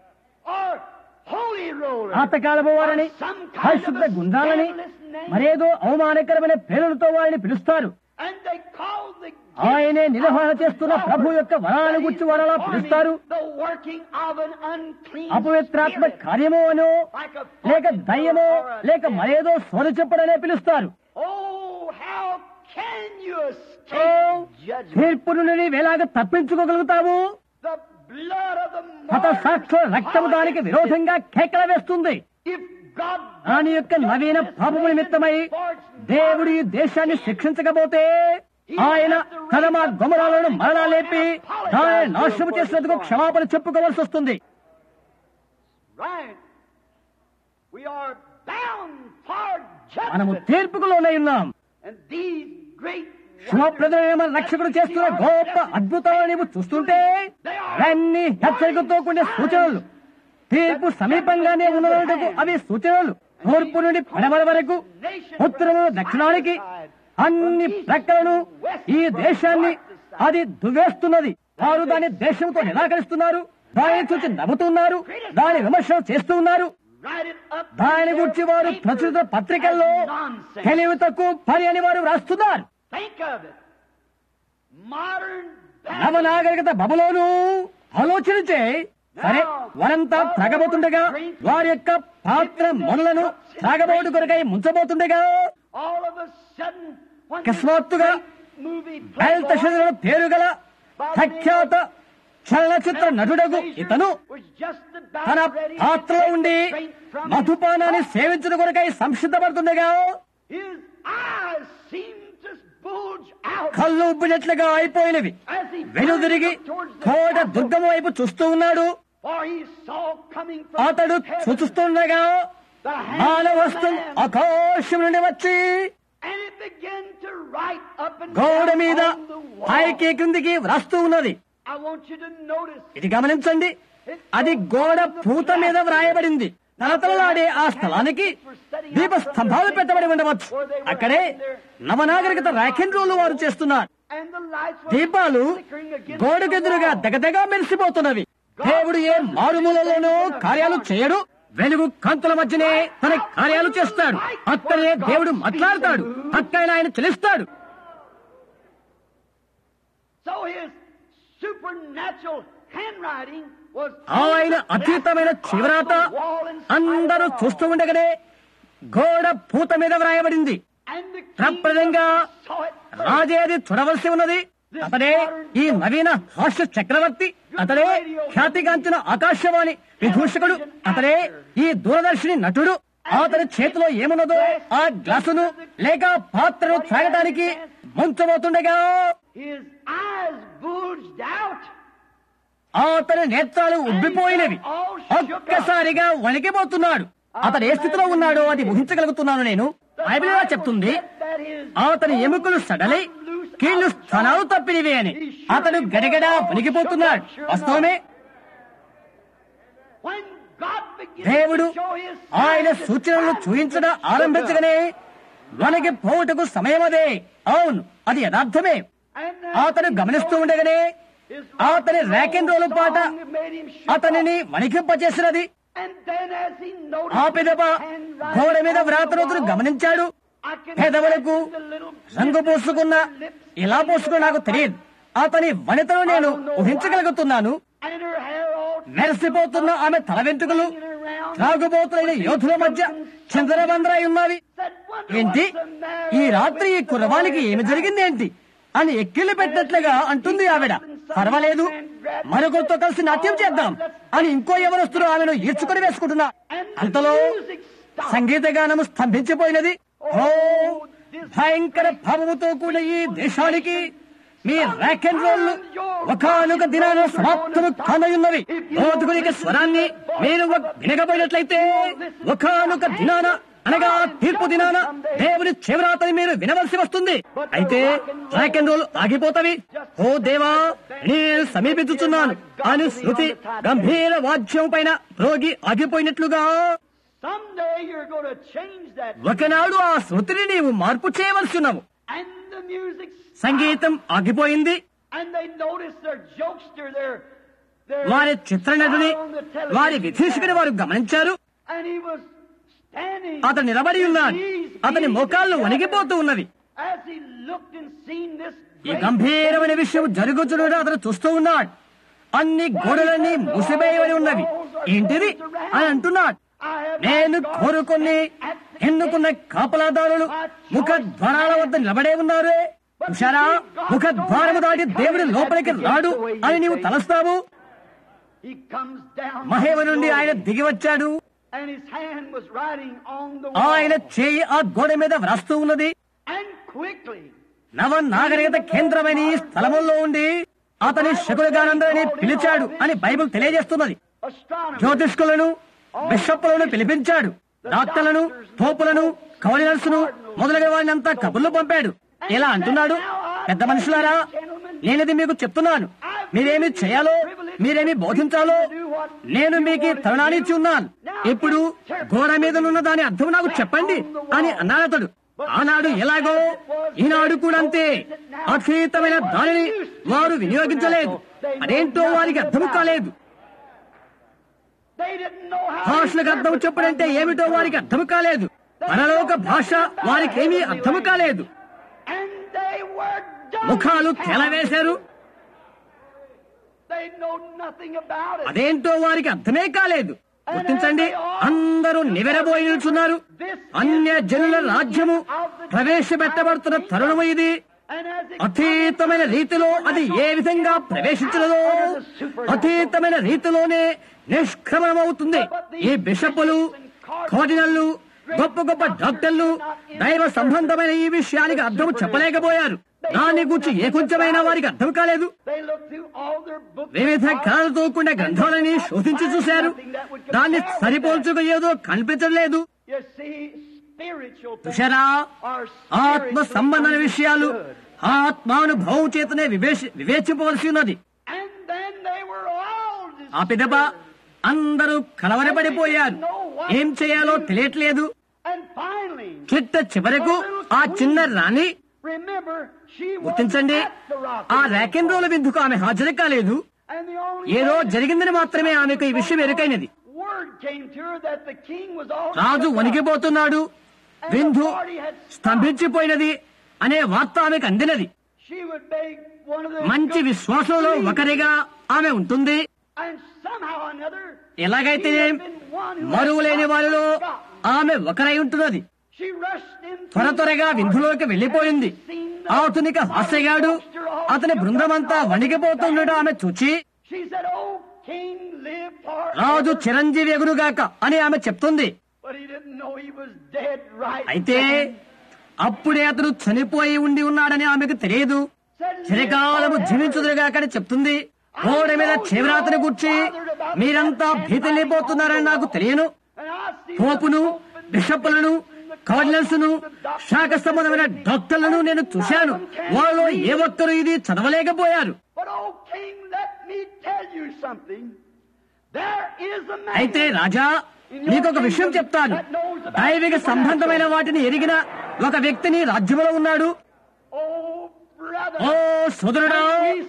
or holy rollers. పాతకాలపు వారిని పరిశుద్ధ గుండాలని మరేదో అవమానకరమైన పేర్లతో వారిని పిలుస్తారు And they call the ఆయనే నిర్వహణ చేస్తున్న ప్రభు యొక్క వరాలను గుర్చి వారు అలా పిలుస్తారు the working of an unclean అపవిత్రాత్మ spirit, కార్యమో అనో like a లేక fortune దయ్యమో teller or a లేక devil. మరేదో స్వర చెప్పడనే పిలుస్తారు Oh, how can you oh, escape judgment? తీర్పు నుండి నీవెలాగ తప్పించుకోగలుగుతావు The blood of the హత సాక్షుల రక్తము దానికి విరోధంగా కేకల వేస్తుంది If God దాని యొక్క నవీన పాపము నిమిత్తమై దేవుడు ఈ దేశాన్ని శిక్షించకపోతే ఆయన కదమ గుమరాలను మరలా లేపి దానిని నాశనం చేసినందుకు క్షమాపణ చెప్పుకోవాల్సి వస్తుంది right, we are bound for మనము judgment. తీర్పుకు లోనై ఉన్నాం And these great శుభప్రదమైన మన రక్షకుడు చేస్తున్న గొప్ప అద్భుతాలు నీవు చూస్తుంటే అవన్నీ హెచ్చరికతో కూడిన సూచనలు తీర్పు సమీపంగానే ఉన్నందుకు అవి సూచనలు తూర్పు నుండి పడమర వరకు ఉత్తరము దక్షిణానికి అన్ని ప్రక్కలను ఈ దేశాన్ని అది దువ్వేస్తున్నది వారు దాని దేశంతో నిరాకరిస్తున్నారు దానిని చూసి నవ్వుతున్నారు దాని విమర్శలు చేస్తూ ఉన్నారు Write it up దాని in గురించి their వారు papers ప్రచురిత పత్రికల్లో as nonsense. తెలివి తక్కువ పని అని వారు వ్రాస్తున్నారు Think of it. Modern Baptist నవనాగరికత బబులోను ఆలోచన చేయి సరే వారంతా త్రాగబోతుండగా వారి యొక్క పాత్ర మొనలను త్రాగబోటు కొరకై ముంచబోతుండగా all of a sudden when అకస్మాత్తుగా this movie బయల్తశుల పేరు గల ప్రఖ్యాత చలనచిత్ర నటుడగు ఇతను was just about తన ready to పాత్రలో take ఉండి the drink from his మధుపానాన్ని cup. సేవించిన కొరకై సంసిద్ధపడుతుండగా His eyes seemed to bulge out కళ్ళు ఉబ్బినట్లుగా అయిపోయినవి as he వెనుదిరిగి turned towards the Kota castle, దుర్గం వైపు చూస్తూ ఉన్నాడు for he saw coming from అతడు heaven చూస్తుండగా the hand మానవస్తం of man, ఆకాశం నుండి వచ్చి and it began to write up and గోడ down మీద on the wall. పైకి క్రిందికి వ్రాస్తూ ఉన్నది I want you to notice ఇది గమనించండి అది గోడ పూత మీద వ్రాయబడింది తలతలలాడే ఆ స్థలానికి దీప స్తంభాలు పెట్టబడి ఉండవచ్చు అక్కడే నవనాగరికత ర్యాకెన్ రోలు వారు చేస్తున్నారు and the lights were దీపాలు flickering against గోడకెదురుగా the wall. దగదగా మెరిసిపోతున్నవి దేవుడు ఏ మారుమూలలోనూ కార్యాలు చేయడు వెలుగు కాంతుల మధ్యనే తన కార్యాలు చేస్తాడు అక్కడే దేవుడు మాట్లాడతాడు అక్కడ ఆయన చెలిస్తాడు So his supernatural handwriting was ఆయన అతీతమైన చివరాత అందరూ చూస్తూ ఉండగానే గోడ పూత మీద వ్రాయబడింది and the king ప్రప్రదంగా saw it రాజే అది చూడవలసి ఉన్నది అతడే ఈ నవీన హాస్య చక్రవర్తి అతడే ఖ్యాతిగాంచిన ఆకాశవాణి విదూషకుడు అతడే ఈ దూరదర్శిని నటుడు అతని చేతిలో ఏమున్నదో ఆ గ్లాసును లేక పాత్రను త్రాగడానికి ముంచబోతుండగా his eyes bulged out అతని నేత్రాలు ఉబ్బిపోయినవి ఒక్కసారిగా వణికిపోతున్నాడు అతను ఏ స్థితిలో ఉన్నాడో అది ఊహించగలుగుతున్నాను నేను బైబిల్ ఇలా చెప్తుంది that his అతని ఎముకలు సడలై కీళ్లు స్థలాలు తప్పినవి అని అతడు గడగడా వణికిపోతున్నాడు వాస్తవమే when God began దేవుడు to show his ఆయన signs, సూచనలు చూయించడం ఆరంభించగానే వనకి పోవుటకు సమయం అదే అవును అది యథార్థమే and అతను గమనిస్తూ ఉండగానే అతని ర్యాకెన్ రోలు పాట అతనిని వణికింపచేసినది and then as he noticed ఆ పిదప గోడ మీద వ్రాతరోతులు గమనించాడు పెదవులకు రంగు పూసుకున్న ఎలా పూసుకున్న నాకు తెలియదు అతని వనితను నేను ఊహించగలుగుతున్నాను and her hair all మెరిసిపోతున్న ఆమె తల వెంట్రుకలు త్రాగుబోతులైన యోధుల మధ్య చంద్రబంద్రాయి ఉన్నవి said, "Wonder ఏంటి what's the matter ఈ రాత్రి ఈ కుర్రవానికి ఏమి జరిగింది ఏంటి అని ఎక్కిళ్ళు పెట్టినట్లుగా అంటుంది ఆవిడ పర్వాలేదు మరొకరితో కలిసి నాట్యం చేద్దాం అని ఇంకో ఎవరొస్తున్నారు ఆమెను ఈడ్చుకొని వేసుకుంటున్నా అంతలో సంగీత గానము స్తంభించిపోయినది ఓ భయంకర భావముతో కూడిన ఈ దేశానికి మీ ర్యాక్ అండ్ రోల్ ఒకనొక దినాన సమాప్తము కానయున్నవి బోధకునికి స్వరాన్ని మీరు వినకపోయినట్లయితే ఒకనొక దినాన అనగా తీర్పు దినాన దేవుని చివరాతని మీరు వినవలసి వస్తుంది అయితే ర్యాక్ అండ్ రోల్ ఆగిపోతవి ఓ దేవా నేను సమీపించుచున్నాను అని శృతి గంభీర వాద్యం పైన రోగి ఆగిపోయినట్లుగా Someday you're going to change that. ఒకనాడు ఆ శృతిని నీవు మార్పు చేయవలసి ఉన్నావు And the music సంగీతం ఆగిపోయింది and they notice their jokester, their, their వారి చిత్రనటుని star on the television వారి విధీషకుని వారు గమనించారు And he was standing. అతను నిలబడి ఉన్నాడు అతని మోకాళ్ళు వణిగిపోతూ ఉన్నవి As he looked and seen this ఈ great గంభీరమైన విషయం జరుగుతున్నట్టు అతను చూస్తూ ఉన్నాడు అన్ని గోడలన్నీ మూసివేయబడి ఉన్నవి ఏంటిది అని అంటున్నాడు I have నేను not gone కోరుకొని ఎన్నుకున్న కాపలాదారులు ముఖ ద్వారాల వద్ద నిలబడే ఉన్నారు చూశారా ముఖ ద్వారము దాటి దేవుడి లోపలికి రాడు అని నీవు తలస్తావు He comes down మహేవ నుండి ఆయన దిగి వచ్చాడు and his hand was writing on the ఆయన wall. చేయి ఆ గోడ మీద వ్రాస్తూ ఉన్నది And quickly, నవ నాగరికత కేంద్రమైన ఈ స్థలములో ఉండి అతని శకులగానందని పిలిచాడు అని బైబిల్ తెలియజేస్తున్నది astronomers, జ్యోతిష్కులను బిషప్పులను పిలిపించాడు డాక్టర్లను తోపులను కౌలినర్సును మొదలైన వారిని అంతా కబుర్లు పంపాడు ఇలా అంటున్నాడు పెద్ద మనుషులారా నేనిది మీకు చెప్తున్నాను మీరేమి చేయాలో మీరేమి బోధించాలో నేను మీకు ఈ తరుణాన్ని ఇచ్చి ఉన్నాను ఇప్పుడు గోడ మీద ఉన్న దాని అర్థం నాకు చెప్పండి అని అన్నాడు అతడు ఆనాడు ఎలాగో ఈనాడు కూడా అంతే అతీతమైన దానిని వారు వినియోగించలేదు అదేంటో వారికి అర్థం కాలేదు They didn't know how భాషలకు అర్థం చెప్పుడంటే ఏమిటో వారికి అర్థం కాలేదు పరలోక భాష వారికేమీ అర్థం కాలేదు And they were dumb. ముఖాలు తెలవేశారు They know nothing about it. అదేంటో వారికి అర్థమే కాలేదు గుర్తించండి అందరూ నివెరబోయి నిల్చున్నారు అన్య జనుల రాజ్యము ప్రవేశపెట్టబడుతున్న తరుణము ఇది And as it అతీతమైన రీతిలో అది ఏ విధంగా ప్రవేశించలేదో అతీతమైన రీతిలోనే నిష్క్రమణమవుతుంది ఈ బిషప్పులు కార్డినల్లు గొప్ప గొప్ప డాక్టర్లు దైవ సంబంధమైన ఈ విషయానికి అర్థం చెప్పలేకపోయారు దాని గురించి ఏ కొంచెమైనా వారికి అర్థం కాలేదు they look through all their books, వివిధ కళలతో కూడిన గ్రంథాలని శోధించి చూశారు దాన్ని సరిపోల్చుకు ఏదో కనిపించలేదు you see, spiritual things చూశారా are ఆత్మ spiritually సంబంధమైన విషయాలు understood. ఆత్మానుభవం చేతనే వివేచ వివేచింపవలసి ఉన్నది And then they were all ఆ పిదప disturbed. అందరూ కలవరపడిపోయారు ఏం చేయాలో తెలియట్లేదు And finally, చిట్ట చివరకు ఆ చిన్న రాణి remember, she was గుర్తించండి at the rock. ఆ ర్యాకెన్ రోల విందుకు ఆమె హాజరు కాలేదు And the only ఏదో way జరిగిందని మాత్రమే ఆమెకు ఈ విషయం ఎరుకైనది word came to her that the king was all రాజు వణికిపోతున్నాడు విందు స్తంభించిపోయినది అనే వార్త ఆమెకు అందినది She would beg one of the మంచి విశ్వాసంలో ఒకరిగా ఆమె ఉంటుంది and somehow or another ఎలాగైతే she had been one who had మరువు లేని వారిలో forgotten. ఆమె ఒకరై ఉంటున్నది She rushed in త్వర త్వరగా విందులోకి వెళ్లిపోయింది ఆతునిక హాస్యగాడు అతని బృందమంతా వణికిపోతుండడం ఆమె చూచి She said, "Oh, king, live forever." రాజు చిరంజీవి ఎగురుగాక అని ఆమె చెప్తుంది But he didn't know he was dead right అయితే then. అప్పుడే అతను చనిపోయి ఉండి ఉన్నాడని ఆమెకు తెలియదు Said, "Live చిరకాలము forever." జీవించుదురుగాక అని చెప్తుంది గోడ మీద చివరాతని గుర్చి మీరంతా భీతిల్లిపోతున్నారని నాకు తెలియను And I see the పోపును Pope and the బిషప్పులను కార్డినల్స్ ను శాఖ సంబంధమైన డాక్టర్లను నేను చూశాను వాళ్ళలో ఏ ఒక్కరు ఇది చదవలేకపోయారు But oh, king, let me tell you something. There is a man. అయితే రాజా నీకు ఒక విషయం చెప్తాను దైవిక సంబంధమైన వాటిని ఎరిగిన ఒక వ్యక్తిని రాజ్యంలో ఉన్నాడు Oh, brother. ఓ సోదరుడా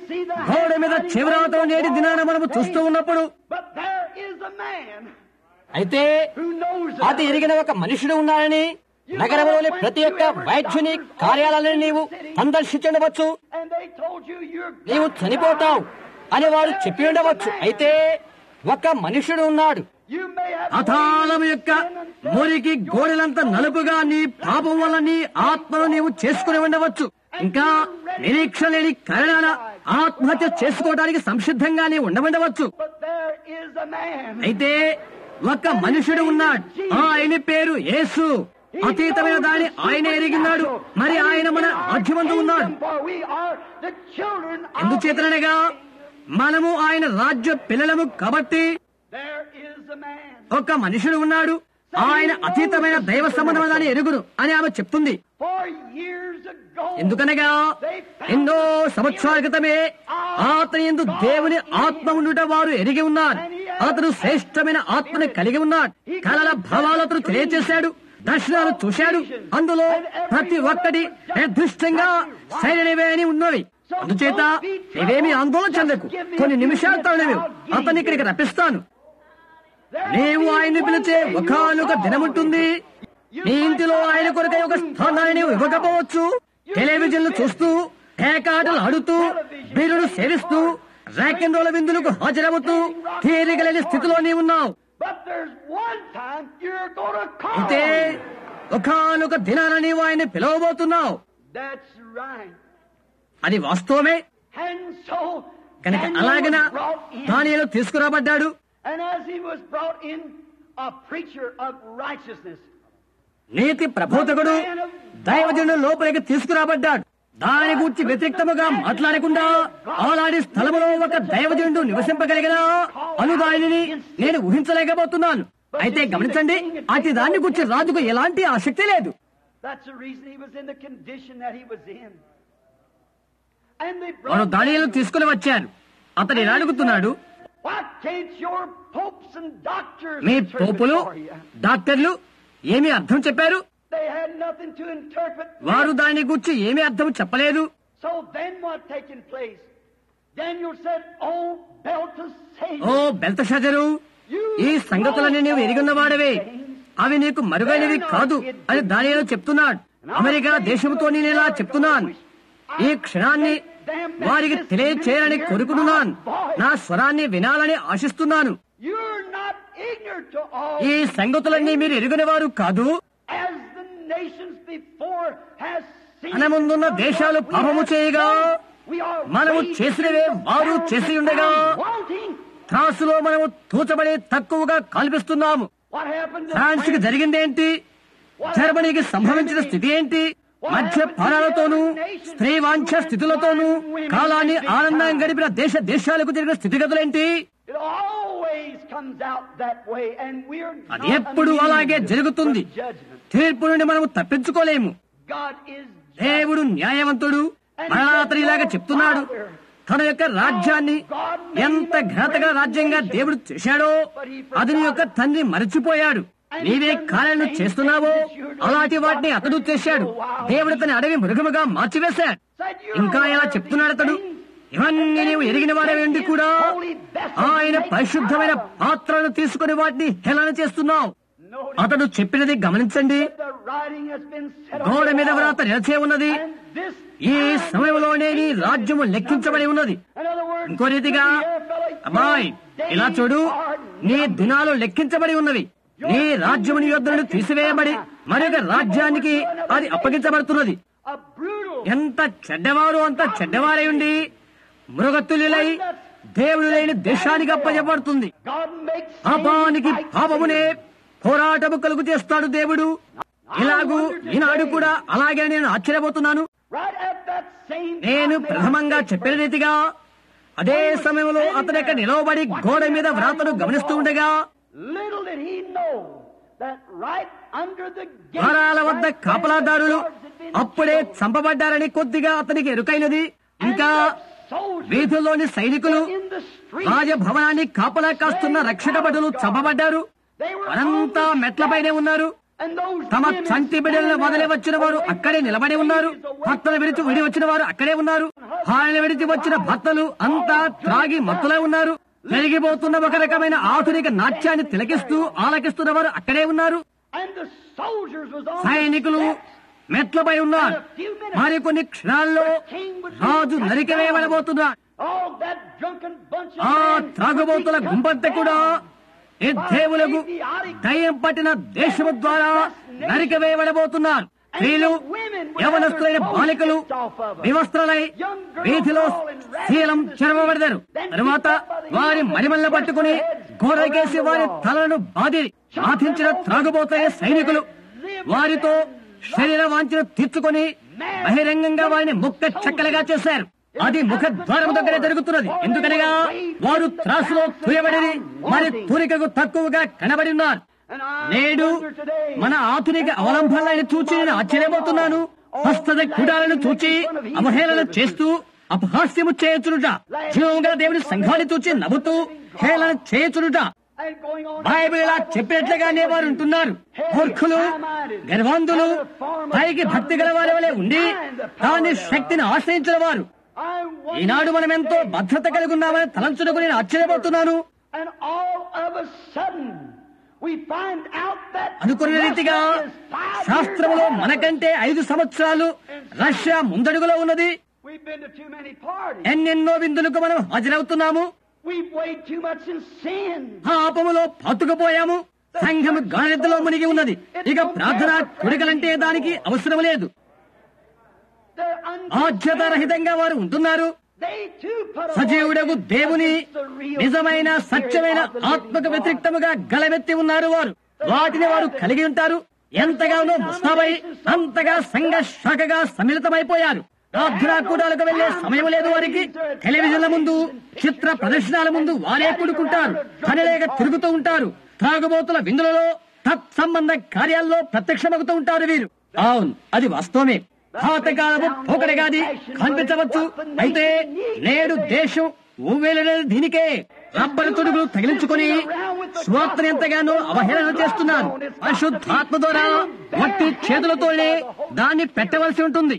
గోడ మీద చివరాతో నేటి దినాన మనము చూస్తూ ఉన్నప్పుడు But there is a man అయితే who knows అది ఎరిగిన ఒక మనుషుడు ఉన్నాడని నగరంలోని ప్రతి ఒక్క వైద్యుని కార్యాలయాన్ని నీవు సందర్శించవచ్చు And they told you you're నీవు చనిపోతావు అని వారు చెప్పి ఉండవచ్చు అయితే ఒక మనుషుడు ఉన్నాడు You may have అథాళం యొక్క మురికి గోడలంత నలుపుగా నీ పాపం వల్ల నీ ఆత్మను నీవు చేసుకుని ఉండవచ్చు ఇంకా నిరీక్షణ లేని కారణాల ఆత్మహత్య చేసుకోవడానికి సంసిద్ధంగానే ఉండవచ్చు But there is a man. అయితే ఒక మనుషుడు ఉన్నాడు ఆయన పేరు యేసు అతీతమైన దాని ఆయన ఎరిగినాడు మరి ఆయన మన రాజ్యమందు ఉన్నాడు For we are the children of ఎందుచేతనగా మనము ఆయన రాజ్య పిల్లలము కాబట్టి There is a man. ఒక మనుషుడు ఉన్నాడు ఆయన అతీతమైన దైవ సంబంధమైన దాని ఎరుగును అని ఆమె చెప్తుంది For years ago. ఎందుకనగా ఎన్నో సంవత్సరాల క్రితమే అతని ఎందు దేవుని ఆత్మ ఉండుట వారు ఎరిగి ఉన్నారు అతను శ్రేష్టమైన ఆత్మని కలిగి ఉన్నాడు కలల భావాలు అతను తెలియజేశాడు దర్శనాలు చూశాడు అందులో ప్రతి ఒక్కటి నిర్దిష్టంగా సరైనవే అని ఉన్నవి అందుచేత ఇవేమీ ఆందోళన చెందకు కొన్ని నిమిషాల తరుణమే అతన్ని ఇక్కడికి రప్పిస్తాను నీవు ఆయన్ని పిలిచే ఒకనొక దినముంటుంది నీ ఇంటిలో ఆయన కొరకై ఒక స్థానాన్ని నీవు ఇవ్వకపోవచ్చు టెలివిజన్లు చూస్తూ పేకాటలు ఆడుతూ బీరును సేవిస్తూ ర్యాకెండోల విందులకు హాజరవుతూ తీరిగలేని స్థితిలో నీవున్నావు But there's one time you're going to call. అయితే on him. ఒకనొక దినాన నీవు ఆయన్ని పిలవబోతున్నావు That's right. అది వాస్తవమే And so కనుక Daniel అలాగన was brought in. దానిలో తీసుకురాబడ్డాడు And as he was brought in, a preacher of righteousness. నీతి ప్రబోధకుడు దైవజనుడు లోపలికి తీసుకురాబడ్డాడు దాని గురించి వ్యతిరేక్తముగా మాట్లాడకుండా అలాంటి స్థలములో ఒక దైవజనుడు నివసింపగలిగిన అనుదానిని నేను ఊహించలేకపోతున్నాను అయితే గమనించండి అతి దాన్ని గురించి రాజుకు ఎలాంటి ఆసక్తి లేదు That's the reason he was in the condition that he was in. And they వారు brought దానిలో Daniel. తీసుకుని వచ్చారు అతను ఇలా అడుగుతున్నాడు Why can't your popes and doctors me interpret పోపులు for you? డాక్టర్లు ఏమి అర్థం చెప్పారు They had nothing to interpret. వారు దాని గురించి ఏమి అర్థం చెప్పలేదు So then what taking place? Daniel said, Oh, Belteshazzar, oh బెల్తషజరు you ఈ సంగతులన్నీ నీవు ఎరిగినవాడవే అవి నీకు మరుగైనవి కాదు అని దానిలో చెప్తున్నాడు అమెరికా దేశంతో నేను ఇలా చెప్తున్నాను ఈ క్షణాన్ని వారికి తెలియచేయాలని కోరుకుంటున్నాను నా స్వరాన్ని వినాలని ఆశిస్తున్నాను You're not ignorant to all ఈ సంగతులన్నీ మీరు ఎరుగని వారు కాదు as the nations before has seen. మన ముందున్న దేశాలు what we పాపము have చేయగా done. We are మనము weighed చేసినవే in the వారు balance చేసి and ఉండగా found wanting. త్రాసులో మనము తూచబడి తక్కువగా కల్పిస్తున్నాము What happened to ఫ్రాన్స్ కి France? జరిగిందేంటి జర్మనీకి సంభవించిన స్థితి ఏంటి మధ్య పాలనతోనూ స్త్రీ వాంఛ స్థితులతోనూ కాలాన్ని ఆనందంగా గడిపిన దేశ దేశాలకు జరిగిన స్థితిగతులేంటి It always comes out that way, and we're అది not ఎప్పుడు immune అలాగే జరుగుతుంది from judgment. తీర్పు నుండి మనము తప్పించుకోలేము God is just. దేవుడు న్యాయవంతుడు మరలా అతను ఇలాగా చెప్తున్నాడు తన యొక్క రాజ్యాన్ని ఎంత ఘనతగా రాజ్యంగా దేవుడు చేశాడో అది నీ యొక్క తండ్రి మరచిపోయాడు నీవే కార్యాలను చేస్తున్నావో అలాంటి వాటిని అతడు చేశాడు దేవుడు తన అడవి మృగముగా మార్చివేశాడు said, "You're ఇంకా ఇలా aware of చెప్తున్నాడు these అతడు things." ఇవన్నీ నీవు ఎరిగిన వాడేంటి కూడా ఆయన పరిశుద్ధమైన పాత్రను తీసుకుని వాటిని హేళన చేస్తున్నావు Notice అతడు చెప్పినది గమనించండి the writing has been set on గోడ the మీద wall. వ్రాత నిలిచే ఉన్నది And this ఈ సమయంలోనే నీ రాజ్యము లెక్కించబడి ఉన్నది In other words, ఇంకో రీతిగా అమ్మాయి ఇలా చూడు నీ దినాలు లెక్కించబడి ఉన్నవి నీ రాజ్యము నీ యొద్ద నుండి తీసివేయబడి మరొక రాజ్యానికి అది అప్పగించబడుతున్నది a brutal ఎంత చెడ్డవారు అంత చెడ్డవారై ఉండి మృగతుల్యులై దేవుడు లేని దేశానికి అప్పజబడుతుంది God makes పాపానికి things right. పాపమునే పోరాటము కలుగు చేస్తాడు దేవుడు ఇలాగూ ఈనాడు కూడా అలాగే నేను ఆశ్చర్యపోతున్నాను Right at that same నేను time, ప్రథమంగా చెప్పిన రీతిగా అదే సమయంలో అతను ఇక్కడ నిలవబడి గోడ మీద వ్రాతను గమనిస్తూ ఉండగా Little did he know that right under the gate, ద్వారాల వద్ద right there, కాపలాదారులు the guards had been అప్పుడే killed. చంపబడ్డారని కొద్దిగా అతనికి ఎరుకైనది ఇంకా And the soldiers వీధుల్లోని సైనికులు in the street, రాజభవనాన్ని కాపలా కాస్తున్న రక్షక భటులు చంపబడ్డారు they were on వారంతా the మెట్లపైనే ఉన్నారు And those తమ women చంటి బిడ్డలను standing వదిలి there, వచ్చిన వారు away అక్కడే from నిలబడి the ఉన్నారు ladies, away భర్తలు from విడిచి the విడి వచ్చిన వారు అక్కడే ఉన్నారు ఆయన విడిచి వచ్చిన భర్తలు అంతా త్రాగి మత్తులై ఉన్నారు పెరిగిపోతున్న ఒక రకమైన ఆధునిక నాట్యాన్ని తిలకిస్తూ ఆలకిస్తున్న వారు అక్కడే ఉన్నారు And the soldiers was on the సైనికులు steps. మెట్లపై ఉన్నారు మరికొన్ని క్షణాల్లో రాజు నరికివేయబడబోతున్నాడు All that drunken bunch of ఆ men త్రాగుబోతుల would be గుంపంతా cut కూడా down. ఈ దేవులకు దయ్యం పట్టిన దేశము ద్వారా నరికివేయబడబోతున్నారు స్త్రీలు యవనస్తులైన బాలికలు వివస్త్రలై వీధిలో శీలం చెరవబడతారు తరువాత వారి మరిమల్ల పట్టుకుని గోడకేసి వారి తలను బాధిరి బాధించిన త్రాగుబోతులైన సైనికులు వారితో శరీర వాంఛను తీర్చుకొని బహిరంగంగా వారిని ముక్క చెక్కలుగా చేశారు అది ముఖ ద్వారం దగ్గర జరుగుతున్నది ఎందుకనగా వారు త్రాసులో తూయబడి మరి తూరికకు తక్కువగా కనబడి ఉన్నారు And I నేడు wonder today, మన ఆధునిక అవలంబనలను చూచి నేను ఆశ్చర్యపోతున్నాను హస్తద కుడాలను చూచి అవహేళన చేస్తూ అపహాస్యము చేయచునుట జీవంగా దేవుని సంఘాన్ని చూచి నవ్వుతూ హేళన చేయచునుట and going on బైబిల్ ఇలా చెప్పినట్లుగానే వారు ఉంటున్నారు మూర్ఖులు గర్వాంధులు పైకి భక్తి గల వారి వలె ఉండి దాని శక్తిని ఆశ్రయించిన వారు I wonder ఈనాడు మనం ఎంతో భద్రత కలిగి ఉన్నామని తలంచుటకు నేను ఆశ్చర్యపోతున్నాను And all of a sudden, we find out that అనుకున్న రీతిగా Russia is five years శాస్త్రములో ahead of us. మనకంటే ఐదు సంవత్సరాలు రష్యా ముందడుగులో ఉన్నది We've been to too many parties. ఎన్నెన్నో విందులకు మనం హాజరవుతున్నాము We've weighed too much in sin. పాపములో పట్టుకుపోయాము సంఘం గాలిద్దలో మునిగి ఉన్నది ఇక ప్రార్థన కొడుకలంటే దానికి అవసరం లేదు They're బాధ్యతారహితంగా వారు ఉంటున్నారు They too put a సజీవుడకు warning దేవుని against the real నిజమైన spirit సత్యమైన of the living ఆత్మకు God. వ్యతిరేక్తముగా గలమెత్తి ఉన్నారు వారు వాటిని వారు కలిగి ఉంటారు ఎంతగానో ముస్తాబై అంతగా సంఘ శాఖగా సమ్మిళితమైపోయారు ప్రార్థనా కూడాలకు వెళ్లే సమయం లేదు వారికి టెలివిజన్ల ముందు చిత్ర ప్రదర్శనల ముందు వారే కూడుకుంటారు పనిలేక తిరుగుతూ ఉంటారు త్రాగుబోతుల విందులలో తత్సంబంధ కార్యాల్లో ప్రత్యక్షమవుతూ ఉంటారు వీరు అవును అది వాస్తవమే పాతకాలము పోకడగాది కనిపించవచ్చు అయితే నేడు దేశం ఊవేలనేది దీనికే రబ్బరు తొడుగులు తగిలించుకొని స్వార్థను ఎంతగానో అవహేళన చేస్తున్నారు పరిశుద్ధాత్మ ద్వారా వట్టి చేతులతోనే దాన్ని పెట్టవలసి ఉంటుంది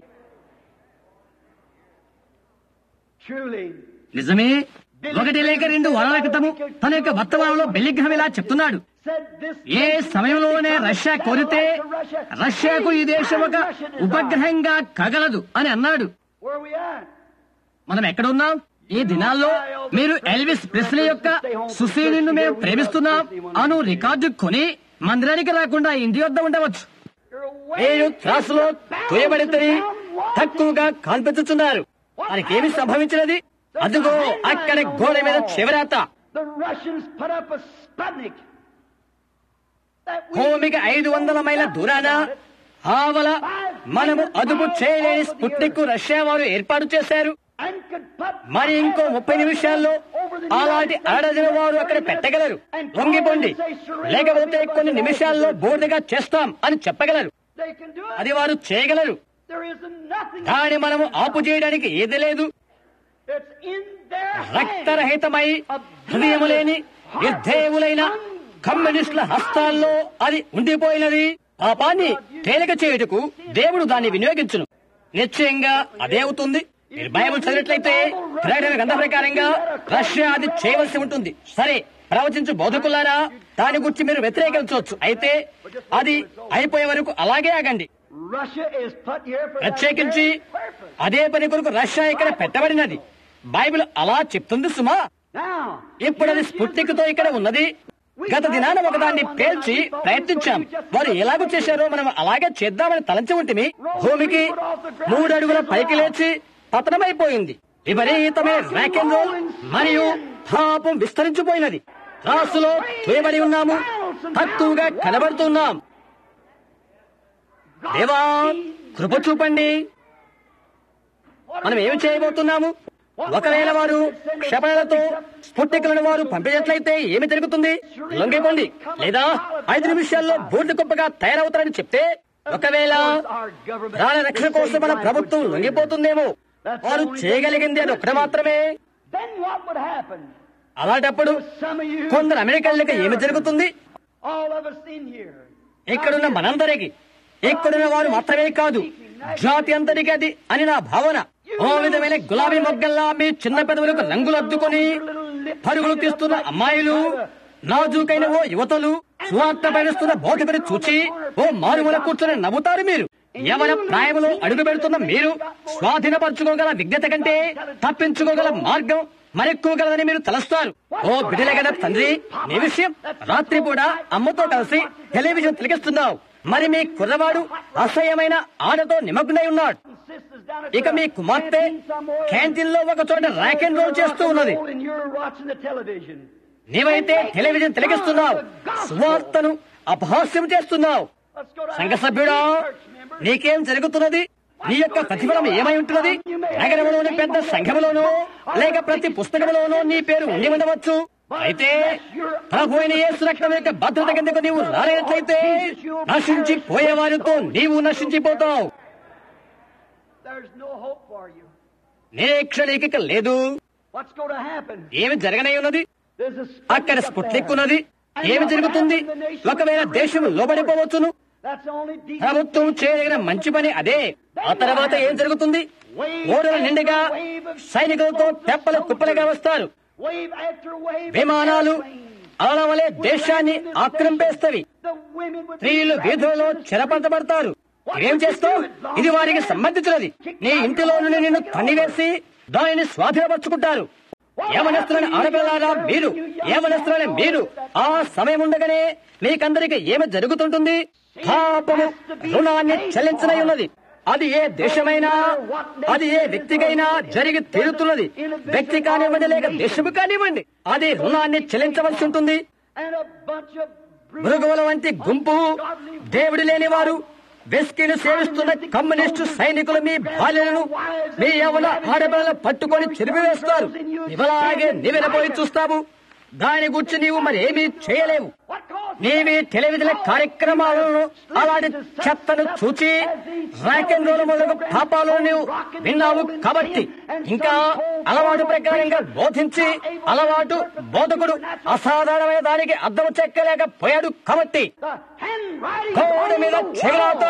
Truly. నిజమే ఒకటి లేక రెండు వారాల క్రితము తన యొక్క వర్తమానంలో బెల్లిగ్రహం ఇలా చెప్తున్నాడు Said this ఏ సమయంలోనే రష్యా కోరితే రష్యాకు ఈ దేశం ఒక ఉపగ్రహంగా కగలదు అని అన్నాడు Where are we at? మనం ఎక్కడ ఉన్నాం ఈ దినాల్లో మీరు ఎల్విస్ ప్రెస్లీ యొక్క సుశీలిను మేము ప్రేమిస్తున్నాం అను రికార్డు కొని మందిరానికి రాకుండా ఇంటి వద్ద ఉండవచ్చు You're మీరు away. త్రాసులో తోయబడితే తక్కువగా కాల్పెచ్చుతున్నారు మనకేమి సంభవించినది అదిగో అక్కడ గోడ మీద చివరాత The Russians put up a Sputnik. That we భూమికి ఐదు వందల మైళ్ళ దూరాన ఆవల మనము అదుపు చేయలేని స్పుట్నిక్ రష్యా వారు ఏర్పాటు చేశారు and could put మరి ఇంకో ముప్పై నిమిషాల్లో అలాంటి అరడజన వారు అక్కడ పెట్టగలరు వంగిపోండి లేకపోతే కొన్ని నిమిషాల్లో బోర్డుగా చేస్తాం అని చెప్పగలరు They can do it. అది వారు చేయగలరు There isn't nothing. కానీ మనము ఆపు చేయడానికి ఏది లేదు It's in their hands. రక్తరహితమై హృదయము లేని నిర్ధేయులైన కమ్యూనిస్టుల హస్తాల్లో అది ఉండిపోయినది పాపాన్ని తేలిక చేయుటకు దేవుడు దాన్ని వినియోగించును నిశ్చయంగా అదే అవుతుంది మీరు బైబుల్ చదివినట్లయితే ప్రకటన గ్రంథ ప్రకారంగా రష్యా అది చేయవలసి ఉంటుంది సరే ప్రవచించు బోధకులారా దాని గురించి మీరు వ్యతిరేకించవచ్చు అయితే అది అయిపోయే వరకు అలాగే ఆగండి Russia is put here for that ప్రత్యేకించి very purpose. అదే పని కొరకు రష్యా ఇక్కడ పెట్టబడినది బైబిల్ అలా చెప్తుంది సుమా Now, ఇప్పుడు అది స్ఫుట్నిక్తో ఇక్కడ ఉన్నది గత దినాన ఒకదాన్ని పేల్చి ప్రయత్నించాం వారు ఎలాగో చేశారో మనం అలాగే చేద్దామని తలంచి ఉంటిమి భూమికి మూడు అడుగుల పైకి లేచి పతనమైపోయింది విపరీతమైన ర్యాక్ అండ్ రోల్ మరియు పాపం విస్తరించిపోయినది రాసులో తోయబడి ఉన్నాము తక్కువగా కనబడుతున్నాం దేవా కృప చూపండి మనం ఏమి చేయబోతున్నాము ఒకవేళ వారు క్షపణలతో స్ఫుట్టికలను వారు పంపించినట్లయితే ఏమి జరుగుతుంది లొంగిపోండి లేదా ఐదు నిమిషాల్లో బూర్ది కుప్పగా తయారవుతారని చెప్తే ఒకవేళ ప్రాణ రక్షణ కోసం మన ప్రభుత్వం లొంగిపోతుందేమో వారు చేయగలిగింది అది ఒక్కటి మాత్రమే then what would happen? అలాంటప్పుడు Some of you, కొందరు అమెరికన్లకు ఏమి జరుగుతుంది all of us in here, ఇక్కడున్న మనందరికి ఇక్కడున్న వారు మాత్రమే కాదు జాతి అంతటికి అది అని నా భావన ఓ విధమైన గులాబీ మొగ్గల్లా మీ చిన్న పెదవులకు రంగులు అద్దుకొని పరుగులు తీస్తున్న అమ్మాయిలు నాజూకైన ఓ యువతలు సువార్త పయనిస్తున్న బోధకుని చూచి ఓ మారుమూల కూర్చొని నవ్వుతారు మీరు యవన ప్రాయంలో అడుగు పెడుతున్న మీరు స్వాధీనపరచుకోగల విజ్ఞత కంటే తప్పించుకోగల మార్గం మరెక్కువ గలదని మీరు తలస్తారు ఓ బిడ్డలే కదా తండ్రి నీ విషయం రాత్రి కూడా అమ్మతో కలిసి టెలివిజన్ తిలకిస్తున్నావు మరి మీ కుర్రవాడు అసహ్యమైన ఆటతో నిమగ్నై ఉన్నాడు sisters down at ఇక మీ కుమార్తె క్యాంటీన్ లో ఒక చోట ర్యాక్ అండ్ రోల్ చేస్తూ ఉన్నది and you're watching the television. నీవైతే టెలివిజన్ తిలకిస్తున్నావు సువార్తను అపహాస్యం చేస్తున్నావు Let's go to సంఘ సభ్యుడా church member. నీకేం జరుగుతున్నది నీ యొక్క ప్రతిఫలం ఏమై ఉంటున్నది నగరంలోని పెద్ద సంఘములోనో లేక ప్రతి పుస్తకంలోనో నీ పేరు ఉండి ఉండవచ్చు అయితే ప్రభు అయిన యేసు రక్తం యొక్క భద్రత కిందకు నీవు రాలేనట్లయితే నశించి పోయేవారితో నీవు నశించిపోతావు There's no hope for you. నిరీక్ష నీకిక లేదు What's going to happen? ఏమి జరగనై ఉన్నది There's a అక్కడ Sputnik up స్పుట్నిక్ there. ఉన్నది ఏమి జరుగుతుంది ఒకవేళ దేశం లోబడిపోవచ్చును That's the only decent ప్రభుత్వం చేయదగిన మంచి పని అదే ఆ తర్వాత ఏం జరుగుతుంది ఓడల నిండుగా సైనికులతో తెప్పలు కుప్పలుగా వస్తారు wave after wave. of విమానాలు airplanes. అలల వలె దేశాన్ని ఆక్రమింపేస్తవి The women would be స్త్రీలు వీధులలో చెరపడతారు ఏం చేస్తావు ఇది వారికి సంబంధించినది నీ ఇంటిలో నుండి నిన్ను తన్నివేసి దానిని స్వాధీనపరుచుకుంటారు ఏమనస్తులని ఆడపిల్లారా మీరు ఏమనస్తులని మీరు ఆ సమయం ఉండగానే మీకందరికి ఏమి జరుగుతుంటుంది పాపము రుణాన్ని చెల్లించనై ఉన్నది అది ఏ దేశమైనా అది ఏ వ్యక్తికైనా జరిగి తీరుతున్నది వ్యక్తి కానివ్వండి లేక దేశము కానివ్వండి అది రుణాన్ని చెల్లించవలసి ఉంటుంది and a bunch of brutes మృగముల వంటి గుంపు దేవుడు లేనివారు వెస్కిని సేవిస్తున్న కమ్యూనిస్టు సైనికులు మీ బాల్యలను మీ యవన ఆడపిల్లలు పట్టుకొని చెరిపివేస్తారు ఇవలాగే నివెనపోయి చూస్తావు దాని గురించి నీవు మరి ఏమీ చేయలేవు What caused నీవి టెలివిజన్ కార్యక్రమాలను అలాంటి చెత్తను చూచి రాక్ అండ్ రోల్ మొదలగు పాపాలను నీవు విన్నావు కాబట్టి ఇంకా అలవాటు ప్రకారంగా బోధించి అలవాటు బోధకుడు అసాధారణమైన దానికి అర్థం చెక్కలేకపోయాడు కాబట్టి The handwriting గోడ మీద చెగలాత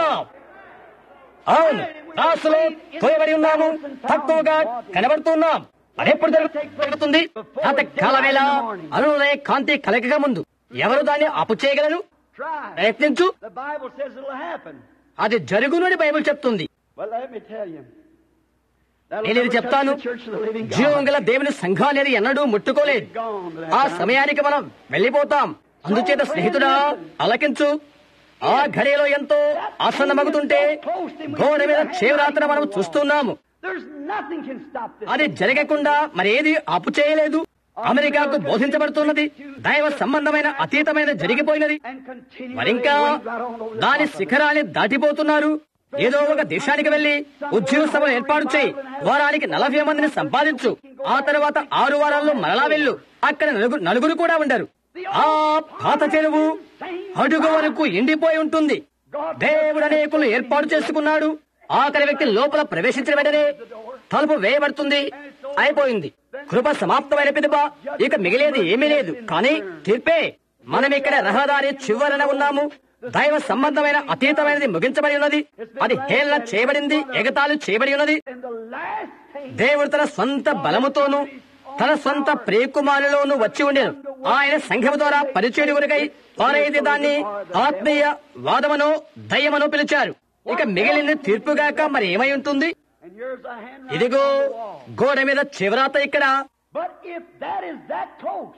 అవును రాసులో తోయబడి ఉన్నాము తక్కువగా కనబడుతున్నాం అదెప్పుడు జరుగు- జరుగుతుంది గత కాలవేళ అరుణోదయ కాంతి కలగక ముందు ఎవరు దాన్ని అప్పు చేయగలరు Try. ప్రయత్నించు The Bible says it'll happen. అది జరుగునని బైబిల్ చెప్తుంది Well, let me tell you. That'll నేను ఇది never touch చెప్తాను the church of the living జీవం God. గల దేవుని సంఘాన్ని ఎన్నడూ ముట్టుకోలేదు Gone to that ఆ time. సమయానికి మనం వెళ్ళిపోతాం అందుచేత స్నేహితుడా అలకించు ఆ ఘడియలో ఎంతో ఆసన్నమగుతుంటే గోడ మీద చేవరాత్ర మనం చూస్తున్నాము There's nothing can stop this. అది జరగకుండా మరేది ఆపు చేయలేదు అమెరికాకు బోధించబడుతున్నది దైవ సంబంధమైన అతీతమైన జరిగిపోయినది And continually మరింకా went right on over the దాని top. శిఖరాన్ని దాటిపోతున్నారు ఏదో ఒక దేశానికి వెళ్లి ఉద్యోగ సభలు ఏర్పాటు చేయి వారానికి నలభై మందిని సంపాదించు ఆ తర్వాత ఆరు వారాల్లో మరలా వెళ్ళు అక్కడ నలుగురు నలుగురు కూడా ఉండరు ఆ పాత చెరువు అడుగు వరకు ఎండిపోయి ఉంటుంది దేవుడు అనేకులు ఏర్పాటు చేసుకున్నాడు ఆఖరి వ్యక్తి లోపల ప్రవేశించిన వెంటనే తలుపు వేయబడుతుంది అయిపోయింది కృప సమాప్తమైన పిదప ఇక మిగిలేది ఏమీ లేదు కానీ తీర్పే మనం ఇక్కడ రహదారి చివరన ఉన్నాము దైవ సంబంధమైన అతీతమైనది ముగించబడి ఉన్నది అది హేళన చేయబడింది ఎగతాళి చేయబడి ఉన్నది And the last thing దేవుడు తన సొంత బలముతోను తన సొంత ప్రేకుమారులోను వచ్చి ఉండేను ఆయన సంఘము ద్వారా పరిచయం కొరకై వారైతే దాన్ని ఆత్మీయ వాదమనో దయ్యమనో పిలిచారు ఇక మిగిలిన తీర్పుగాక మరి ఏమై ఉంటుంది and here's a hand ఇదిగో గోడ మీద చివరాత ఇక్కడ But if that is that close,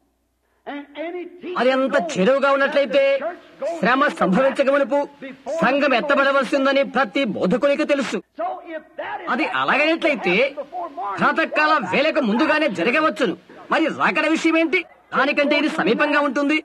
and any teacher అది అంత knows చెరువుగా ఉన్నట్లయితే that the church goes శ్రమ into సంభవించక మునుపు before సంఘం the ఎత్తబడవలసిందని ప్రతి బోధకునికి తెలుసు So if that is అది that అలాగైనట్లయితే close, it happened before morning, ప్రాతకాల వేలకు ముందుగానే జరగవచ్చును మరి రాకడ విషయం ఏంటి దానికంటే ఇది సమీపంగా ఉంటుంది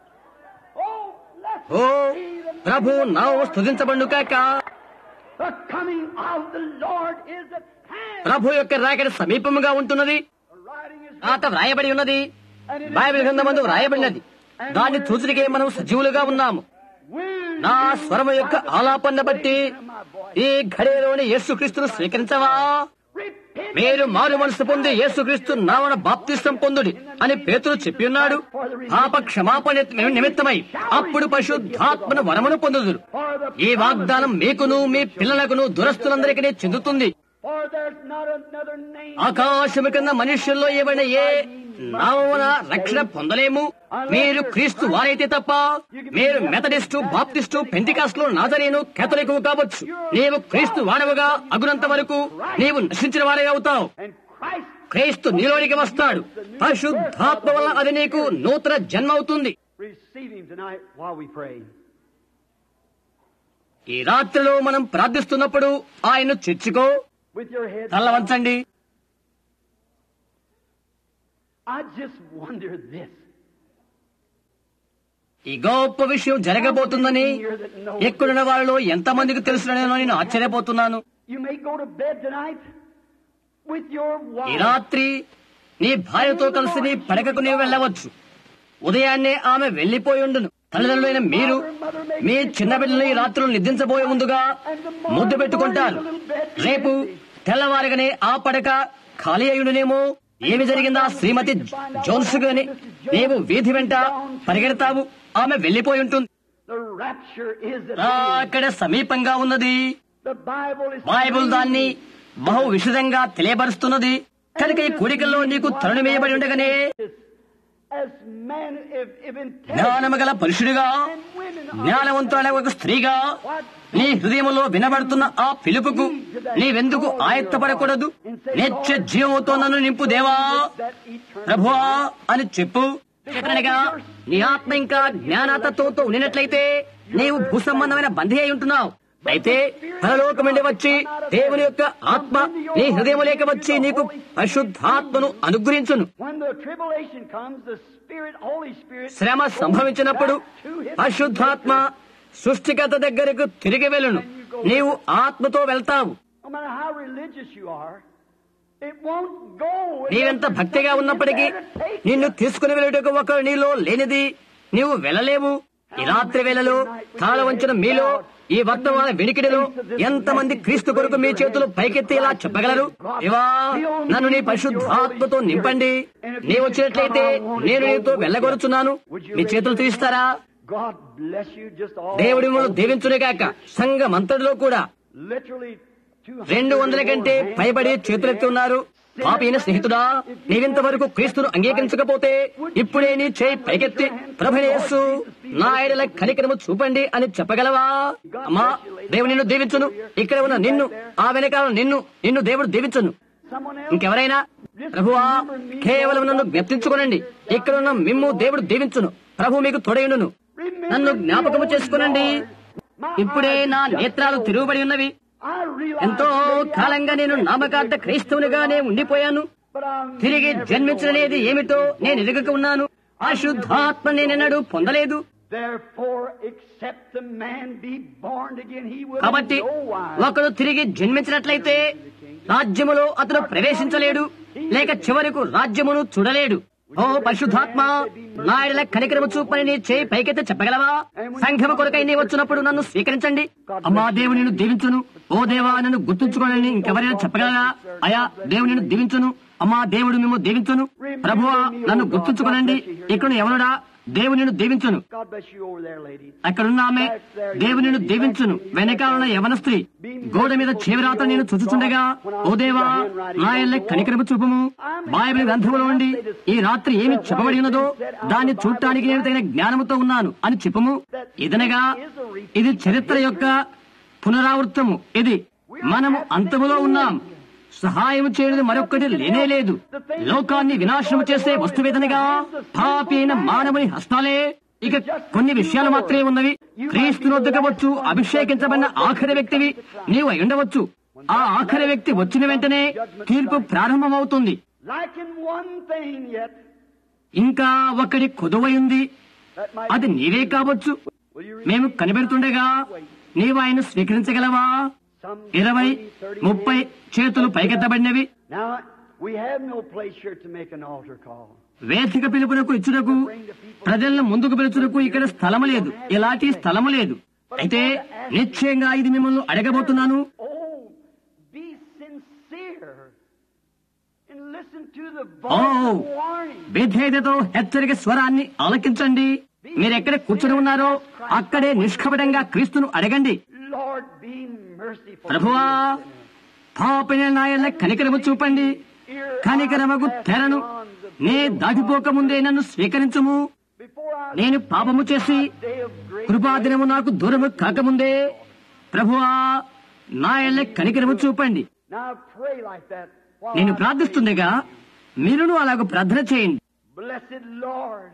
Oh, let's oh see the ప్రభు నా స్తుతించబడు కాక The coming of the Lord is at hand. ప్రభు యొక్క రాకడ సమీపముగా ఉంటున్నది The writing is రాత వ్రాయబడి ఉన్నది బైబిల్ గ్రంథమందు వ్రాయబడినది దాన్ని చూసికే మనం సజీవులుగా ఉన్నాము Will నా స్వరము యొక్క ఆలాపన బట్టి ఈ ఘడియలోని యేసుక్రీస్తును స్వీకరించవా repent మీరు మారు మనసు పొంది యేసుక్రీస్తు నామన బాప్తిష్టం పొందుడి అని పేతులు చెప్పి ఉన్నాడు పాప క్షమాపణ నిమిత్తమై అప్పుడు పరిశుద్ధాత్మను వరమును పొందుదురు for the ఈ వాగ్దానం మీకును మీ పిల్లలకును దురస్తులందరికీ చెందుతుంది for there's not another name ఆకాశము కింద మనుష్యుల్లో ఏవైనా ఏ నామమున రక్షణ పొందలేము మీరు క్రీస్తు వారైతే తప్ప మీరు మెథడిస్టు బాప్టిస్టు పెంటికాస్టు నాజరేను కేథలికు కావచ్చు నీవు క్రీస్తు వాడవుగా అగునంత వరకు నీవు నశించిన వారే అవుతావు and Christ క్రీస్తు నీలోనికి వస్తాడు పరిశుద్ధాత్మ వల్ల అది నీకు నూతన జన్మ అవుతుంది receive him tonight while we pray. ఈ రాత్రిలో మనం ప్రార్థిస్తున్నప్పుడు ఆయన్ను చిచ్చుకో With your head తల్ల వంచండి I just wonder this. ఈ గొప్ప విషయం జరగబోతుందని ఎక్కడున్న వాళ్ళలో ఎంతమందికి తెలుసునో నేను ఆశ్చర్యపోతున్నాను You may go to bed tonight with your ఈ wife. రాత్రి నీ భార్యతో కలిసి నీ పడకకు నీవు వెళ్ళవచ్చు ఉదయాన్నే ఆమె వెళ్లిపోయి ఉండును తల్లిదండ్రులైన మీరు మీ చిన్న బిడ్డలు ఈ రాత్రులు నిద్రించబోయే ముందుగా ముద్దు పెట్టుకుంటారు రేపు తెల్లవారగానే ఆ పడక ఖాళీ అయ్యుండునేమో ఏమి జరిగిందా శ్రీమతి జోన్స్ గాని నీవు వీధి వెంట పరిగెడతావు ఆమె వెళ్లిపోయి ఉంటుంది The rapture is at ఆ, hand. అక్కడ సమీపంగా ఉన్నది The Bible is బైబుల్ దాన్ని బహు విశదంగా తెలియపరుస్తున్నది కనుక ఈ కూడికల్లో నీకు తరుణమేయబడి ఉండగానే as man if, if intelligent జ్ఞానము గల పురుషుడిగా and women are జ్ఞానవంతుల ఒక స్త్రీగా నీ హృదయంలో వినబడుతున్న ఆ పిలుపుకు నీవెందుకు ఆయత్తపడకూడదు నిత్య జీవముతో నన్ను నింపు దేవా that eternal ప్రభువా అని చెప్పు ఎక్కడనగా నీ ఆత్మ ఇంకా జ్ఞానాతత్వంతో ఉండినట్లయితే నీవు భూ సంబంధమైన బంధి అయి ఉంటున్నావు అయితే పరలోకం నుండి వచ్చి దేవుని యొక్క ఆత్మ నీ హృదయములేక వచ్చి నీకు పరిశుద్ధాత్మను అనుగ్రహించును when the tribulation comes the spirit holy spirit శ్రమ సంభవించినప్పుడు పరిశుద్ధాత్మ సృష్టికర్త దగ్గరకు తిరిగి వెళ్ళును నీవు ఆత్మతో వెళ్తావు no matter how religious you are it won't go It నీవెంత doesn't- భక్తిగా ఉన్నప్పటికీ it's there to take నిన్ను you. తీసుకుని వెళ్ళటకు ఒకరు నీలో లేనిది నీవు వెళ్ళలేవు ఈ రాత్రి వేళలో కాల వంచిన మీలో ఈ వర్తమాన వెనికిడిలో ఎంతమంది క్రీస్తు కొరకు మీ చేతులు పైకెత్తి ఇలా చెప్పగలరు ఇవా నన్ను నీ పరిశుద్ధాత్మతో నింపండి నీ వచ్చినట్లయితే నేను నీతో వెళ్ళగొరుచున్నాను మీ చేతులు తీస్తారా God bless you just all. దేవుడి మిమ్మల్ని దీవించునేగాక సంఘమంతటిలో కూడా Literally two రెండు వందల కంటే పైబడి చేతులెత్తి ఉన్నారు పాపైన స్నేహితుడా నీవింతవరకు క్రీస్తును అంగీకరించకపోతే ఇప్పుడే నీ చేయి పైకెత్తి ప్రభనేసు నా ఆయనల కనికరము చూపండి అని చెప్పగలవా అమ్మా దేవుడు నిన్ను దీవించును ఇక్కడ ఉన్న నిన్ను ఆ వెనకాల నిన్ను నిన్ను దేవుడు దీవించును someone else. ఇంకెవరైనా ప్రభువా కేవలం నన్ను జ్ఞప్తించుకోనండి ఇక్కడ ఉన్న మిమ్ము దేవుడు దీవించును ప్రభు మీకు తొడయును నన్ను జ్ఞాపకము చేసుకునండి ఇప్పుడే నా నేత్రాలు తిరుగుబడి ఉన్నవి I realize ఎంతో కాలంగా నేను నామకార్థ క్రైస్తవునిగానే ఉండిపోయాను but I'm తిరిగి జన్మించడనేది ఏమిటో నేను ఎదుగక ఉన్నాను అశుద్ధాత్మ నేనెన్నడూ పొందలేదు Therefore, except the man be born again, he will కాబట్టి no wise. ఒకడు తిరిగి జన్మించినట్లయితే రాజ్యములో అతను ప్రవేశించలేడు లేక చివరకు రాజ్యమును చూడలేడు ఓ పరిశుద్ధాత్మ నాయన కనికరము చూపని నీ చేయి పైకెత్తి చెప్పగలవా సంఘము కొరకై నీ వచ్చినప్పుడు నన్ను స్వీకరించండి అమ్మా దేవుని నిన్ను దీవించును ఓ దేవా నన్ను గుర్తుంచుకోనని ఇంకెవరైనా చెప్పగలరా అయా దేవుని నిన్ను దీవించును అమ్మా దేవుడు మేము దీవించును ప్రభువా నన్ను గుర్తుంచుకోనండి ఇక్కడ ఎవరుడా దేవుని నిన్ను దీవించును God bless you over there, lady. అక్కడున్న ఆమె దేవుని నిన్ను దీవించును వెనకాలన్న యవన స్త్రీ గోడ మీద చేవిరాత నేను చుచుచుండగా ఓ దేవా నా ఎల్లే కనికరము చూపము బైబిల్ గ్రంథములో ఉండి ఈ రాత్రి ఏమి చెప్పబడి ఉన్నదో దాన్ని చూడటానికి నేను తగిన జ్ఞానముతో ఉన్నాను అని చెప్పము ఇదనగా ఇది చరిత్ర యొక్క పునరావృతము ఇది మనము అంతములో ఉన్నాం సహాయం చేయడం మరొక్కటి లేనే లేదు లోకాన్ని వినాశనం చేసే వస్తువేదనగా పాపి అయిన మానవుని హస్తాలే ఇక కొన్ని విషయాలు మాత్రమే ఉన్నవి క్రీస్తును వద్దకవచ్చు అభిషేకించబడిన ఆఖరి వ్యక్తివి నీవు అయి ఉండవచ్చు ఆ ఆఖరి వ్యక్తి వచ్చిన వెంటనే తీర్పు ప్రారంభమవుతుంది Lacking one thing yet, ఇంకా ఒకటి కొదువైంది that might అది నీవే కావచ్చు will you మేము కనిపెడుతుండగా నీవు ఆయన స్వీకరించగలవా some ఇరవై 20, 30 ముప్పై చేతులు పైకెత్తబడినవి Now, we have no place here to make an altar call. వేదిక పిలుపునకు ఇచ్చుటకు ప్రజలను ముందుకు పిలుచుటకు ఇక్కడ స్థలము లేదు ఎలాంటి స్థలము లేదు అయితే నిశ్చయంగా ఇది మిమ్మల్ని అడగబోతున్నాను Oh, be sincere and listen to the Oh. voice of warning. విధేయతతో హెచ్చరిక స్వరాన్ని ఆలకించండి మీరెక్కడ కూర్చుని ఉన్నారో అక్కడే నిష్కపటంగా క్రీస్తును అడగండి Lord, be merciful. ప్రభువా పాపిన నాయన కనికరము చూపండి కనికరమగు తెరను నే దాటిపోక ముందే నన్ను స్వీకరించుము Before I నేను పాపము చేసి day of grace, కృపాదినము నాకు దూరము కాకముందే ప్రభువా నా ఎల్ల కనికరము చూపండి now pray like that. while నేను I ప్రార్థిస్తుండగా మీరును అలాగ ప్రార్థన చేయండి pray. Blessed Lord,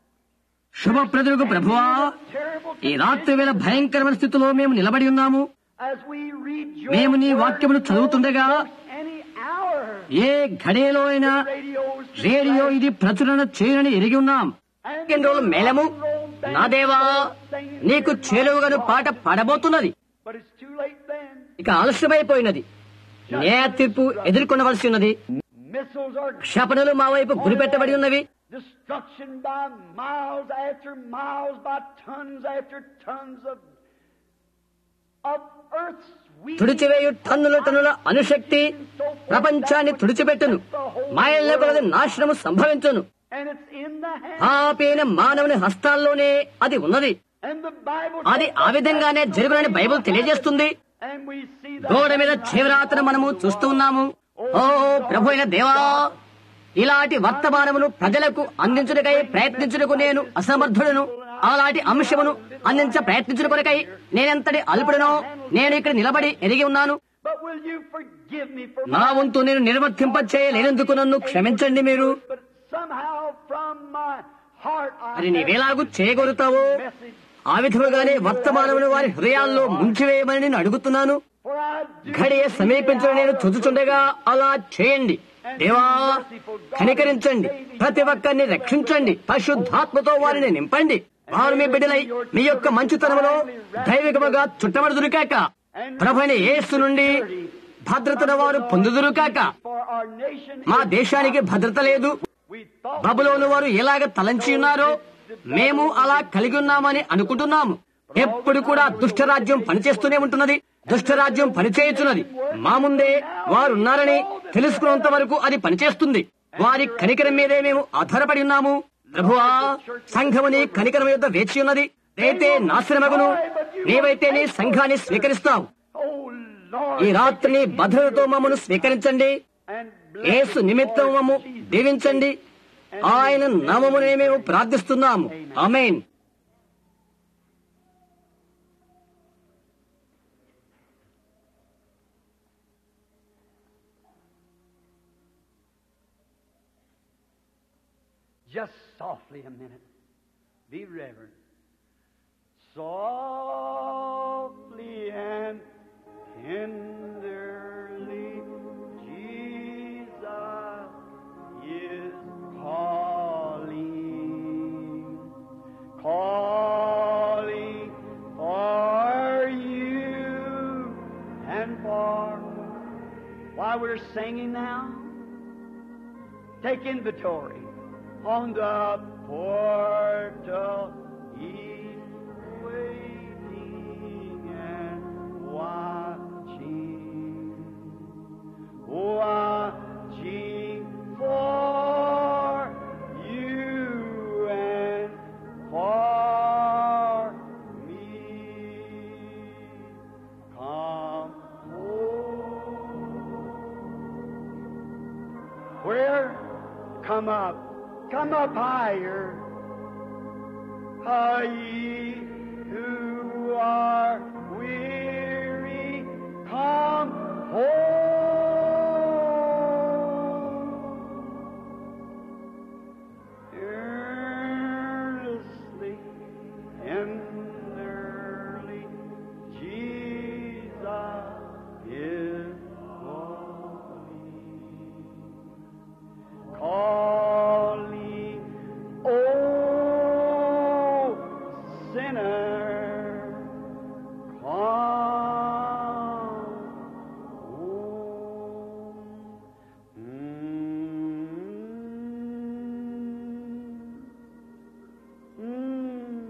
శుభప్రదులకు ప్రభువా terrible ఈ రాత్రి వేళ భయంకరమైన స్థితిలో మేము నిలబడి ఉన్నాము as we read your మేము నీ word, వాక్యమును చదువుతుండగా any hour, ఏ ఘడియలో అయినా radios, రేడియో ఇది ప్రచురణ చేయనని ఎరిగి ఉన్నాం ఎన్ని రోజులు మేళము నా దేవా నీకు చేరువగాను పాట పాడబోతున్నది but it's too late then. ఇక ఆలస్యమైపోయినది న్యాయ తీర్పు ఎదుర్కొనవలసి ఉన్నది Missiles are క్షపణలు మా వైపు గురిపెట్టబడి ఉన్నవి destruction by miles after miles, by tons after tons of of Earth's weak తుడిచివేయు టన్నుల టన్నుల అణుశక్తి ప్రపంచాన్ని తుడిచిపెట్టును మాయల్లో కొలది నాశనము సంభవించును and it's in the hand. పాపైన మానవుని హస్తాల్లోనే అది ఉన్నది And the Bible అది ఆ విధంగానే జరుగునని బైబిల్ తెలియజేస్తుంది and we see the గోడ మీద చివరాతను మనము చూస్తూ ఉన్నాము ఓ ప్రభు అయిన దేవా ఇలాంటి వర్తమానమును ప్రజలకు అందించుటకై ప్రయత్నించుటకు నేను అసమర్థుడను అలాంటి అంశమును అందించ ప్రయత్నించుట కొరకై నేనెంతటి అల్పుడనో నేను ఇక్కడ నిలబడి ఎరిగి ఉన్నాను But will you forgive me for నా my వంతు నేను నిర్వర్తింప చేయలేనందుకు నన్ను క్షమించండి మీరు but somehow from my heart I మరి have నీవేలాగూ చేయగలుగుతావో message ఆ విధముగానే వర్తమానమును వారి హృదయాల్లో ముంచివేయమని నేను అడుగుతున్నాను for I do ఘడియ సమీపించడం నేను చూచుచుండగా అలా చేయండి దేవా కనికరించండి ప్రతి ఒక్కరిని రక్షించండి పరిశుద్ధాత్మతో వారిని నింపండి వారు మీ బిడ్డలై మీ యొక్క మంచితనములో దైవికముగా చుట్టబడుదురు కాక ప్రభుని యేసు నుండి భద్రతను వారు పొందుదురు కాక for our nation మా దేశానికి భద్రత లేదు we thought బబులోను వారు ఎలాగ తలంచి ఉన్నారో మేము అలా కలిగి ఉన్నామని అనుకుంటున్నాము ఎప్పుడు కూడా దుష్టరాజ్యం పనిచేస్తూనే ఉంటున్నది దుష్టరాజ్యం పనిచేయుచున్నది మా ముందే వారున్నారని తెలుసుకున్నంత వరకు అది పనిచేస్తుంది వారి కనికరం మీదే మేము ఆధారపడి ఉన్నాము ప్రభువా సంఘముని కనికరం యొద్ద వేచి ఉన్నది అయితే నాశనమగును నీవైతే నీ సంఘాన్ని స్వీకరిస్తావు Oh, Lord. ఈ రాత్రిని భద్రతతో మమ్మను స్వీకరించండి And యేసు నిమిత్తం మమ్ము దీవించండి ఆయన నామమునే మేము ప్రార్థిస్తున్నాము ఆమెన్ Just softly a minute. Be reverent. Softly and tenderly, Jesus is calling, calling for you and for. While we're singing now, take inventory on the portal. He's waiting and watching, watching for you and for me. Come home. Where? Come up. Come up higher. Are ye who are weary? Come home. Earnestly, tenderly, Jesus is calling calling, oh sinner, come home. Mm. Mm.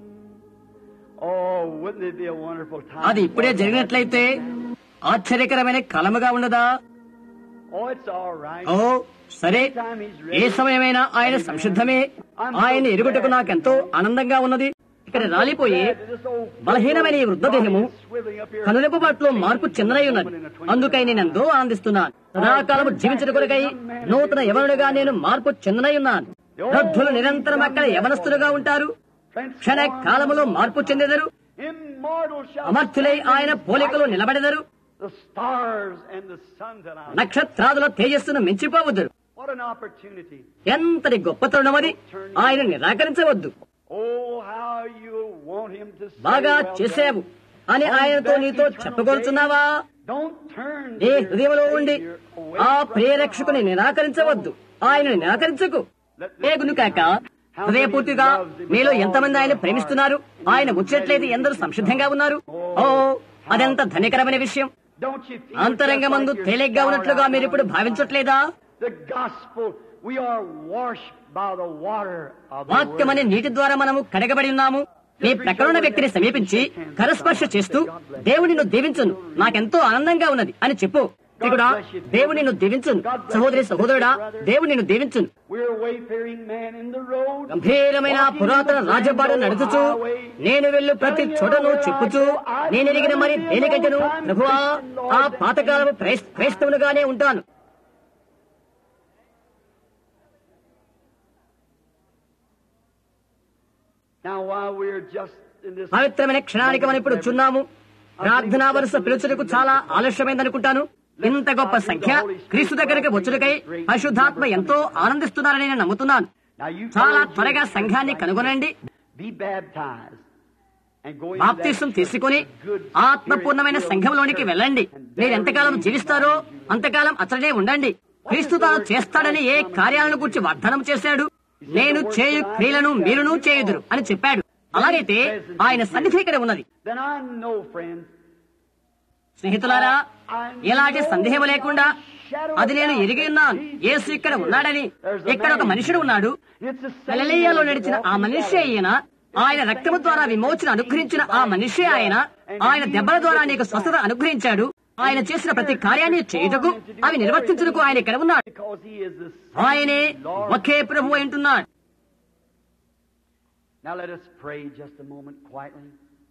Oh, wouldn't it be a wonderful time? అది ఇప్పుడే జరిగినట్లయితే ఆశ్చర్యకరమైన కలముగా ఉండదా Oh, it's all right. ఓ సరే Anytime he's ఏ ready. సమయమైనా ఆయన సంసిద్ధమే ఆయన ఎరుగుటకు నాకెంతో ఆనందంగా ఉన్నది ఇక్కడ రాలిపోయి బలహీనమైన ఈ వృద్ధదేహము కనులెపు పట్లో మార్పు చెందనై ఉన్నది అందుకై నేను ఎంతో ఆనందిస్తున్నాను సదాకాలము జీవించిన కొరకై నూతన యవనుడిగా నేను మార్పు చెందనై ఉన్నాను వృద్ధులు నిరంతరం అక్కడ యవనస్తులుగా ఉంటారు క్షణ కాలములో మార్పు చెందెదరు అమర్చులై ఆయన పోలికలో నిలబడెదరు The stars and the sun that I నక్షత్రాదుల తేజస్సును మించిపోవద్దు What an opportunity. ఎంతటి గొప్ప తరుణమది ఆయన నిరాకరించవద్దు Oh, how you want him to say, బాగా well చేసావు done. అని On ఆయనతో that నీతో eternal చెప్పగలుగుతున్నావా day, Don't turn నీ your హృదయంలో ఉండి Savior away ఆ from ప్రియరక్షకుని your heart. నిరాకరించవద్దు ఆయన నిరాకరించకు ఏగును కాక హృదయపూర్తిగా మీలో ఎంతమంది ఆయన ప్రేమిస్తున్నారు ఆయన వచ్చినట్లయితే ఎందరూ సంసిద్ధంగా ఉన్నారు ఓ అదెంత ధన్యకరమైన విషయం Don't you feel అంతరంగమందు just like you're తేలిగ్గా ఉన్నట్లుగా scoured మీరు ఇప్పుడు out? భావించట్లేదా The gospel, we are washed by the water of the వాక్యమనే word. నీటి ద్వారా మనము కడగబడి ఉన్నాము నీ ప్రకరణ వ్యక్తిని సమీపించి కరస్పర్శ చేస్తూ దేవుని నిన్ను దీవించును నాకెంతో ఆనందంగా ఉన్నది అని చెప్పు ఇక్కడ దేవుని నిన్ను దీవించును సహోదరి సహోదరుడా దేవుని నిన్ను దీవించును We're a wayfaring man in the road. గంభీరమైన పురాతన రాజబాడు నడుచుచు నేను వెళ్ళు ప్రతి చోటను చెప్పుచు నేను ఎరిగిన మరి దేనికంటేను ప్రభువా ఆ పాతకాలపు క్రైస్- క్రైస్తవునిగానే ఉంటాను Now, while we're just in this పవిత్రమైన క్షణానికి మనం ఇప్పుడు చున్నాము ప్రార్థనా వరుస పిలుచుటకు చాలా ఆలస్యమైందనుకుంటాను ఇంత గొప్ప సంఖ్య క్రీస్తు దగ్గరికి వచ్చుటకై పరిశుద్ధాత్మ ఎంతో ఆనందిస్తున్నారని నేను నమ్ముతున్నాను Now you చాలా told త్వరగా Jesus సంఘాన్ని Christ, కనుగొనండి Be baptized and go into బాప్తిసం that తీసుకుని good ఆత్మపూర్ణమైన spirit-filled సంఘంలోనికి church. వెళ్ళండి And మీరు there ఎంతకాలం remain జీవిస్తారో as long as you live. అంతకాలం అతడే ఉండండి క్రీస్తు తాను చేస్తాడని ఏ కార్యాలను గురించి వాగ్దానం చేశాడు నేను చేయు క్రియలను మీరును చేయుదురు అని చెప్పాడు అలాగైతే ఆయన సన్నిధి ఇక్కడ ఉన్నది Then I know, friends, స్నేహితులారా ఎలాంటి సందేహం లేకుండా అది నేను ఎరిగి ఉన్నాను యేసు ఇక్కడ ఉన్నాడని ఇక్కడ ఒక మనుషుడు ఉన్నాడు గలిలయలో నడిచిన ఆ మనిషి అయిన ఆయన రక్తము ద్వారా విమోచన అనుగ్రహించిన ఆ మనిషి ఆయన ఆయన దెబ్బల ద్వారా నీకు స్వస్థత అనుగ్రహించాడు ఆయన చేసిన ప్రతి కార్యాన్ని చేయుటకు అవి నిర్వర్తించుటకు ఆయన ఇక్కడ ఉన్నాడు Because he is the ఆయనే Lord. ఒకే ప్రభు అంటున్నాడు Now let us pray just a moment quietly.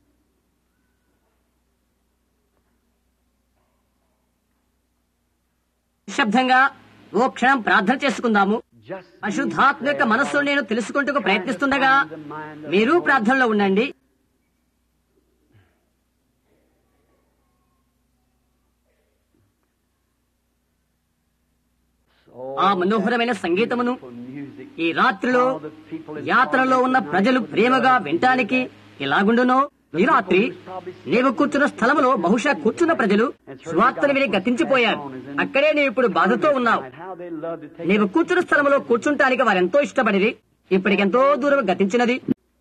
నిశ్శబ్దంగా ఓ క్షణం ప్రార్థన చేసుకుందాము Just అశుద్ధాత్మ యొక్క మనస్సును నేను తెలుసుకుంటూ ప్రయత్నిస్తుండగా మీరు ప్రార్థనలో ఉండండి ఆ మనోహరమైన సంగీతమును ఈ రాత్రిలో యాత్రలో ఉన్న ప్రజలు ప్రేమగా వినటానికి ఎలాగుండునో ఈ రాత్రి నీవు కూర్చున్న స్థలములో బహుశా కూర్చున్న ప్రజలు స్వార్థను విని గతించిపోయారు అక్కడే నీవు ఇప్పుడు బాధతో ఉన్నావు How they love to take నీవు కూర్చున్న స్థలంలో కూర్చుంటానికి వారెంతో ఇష్టపడిరి ఇప్పటికెంతో దూరం గతించినది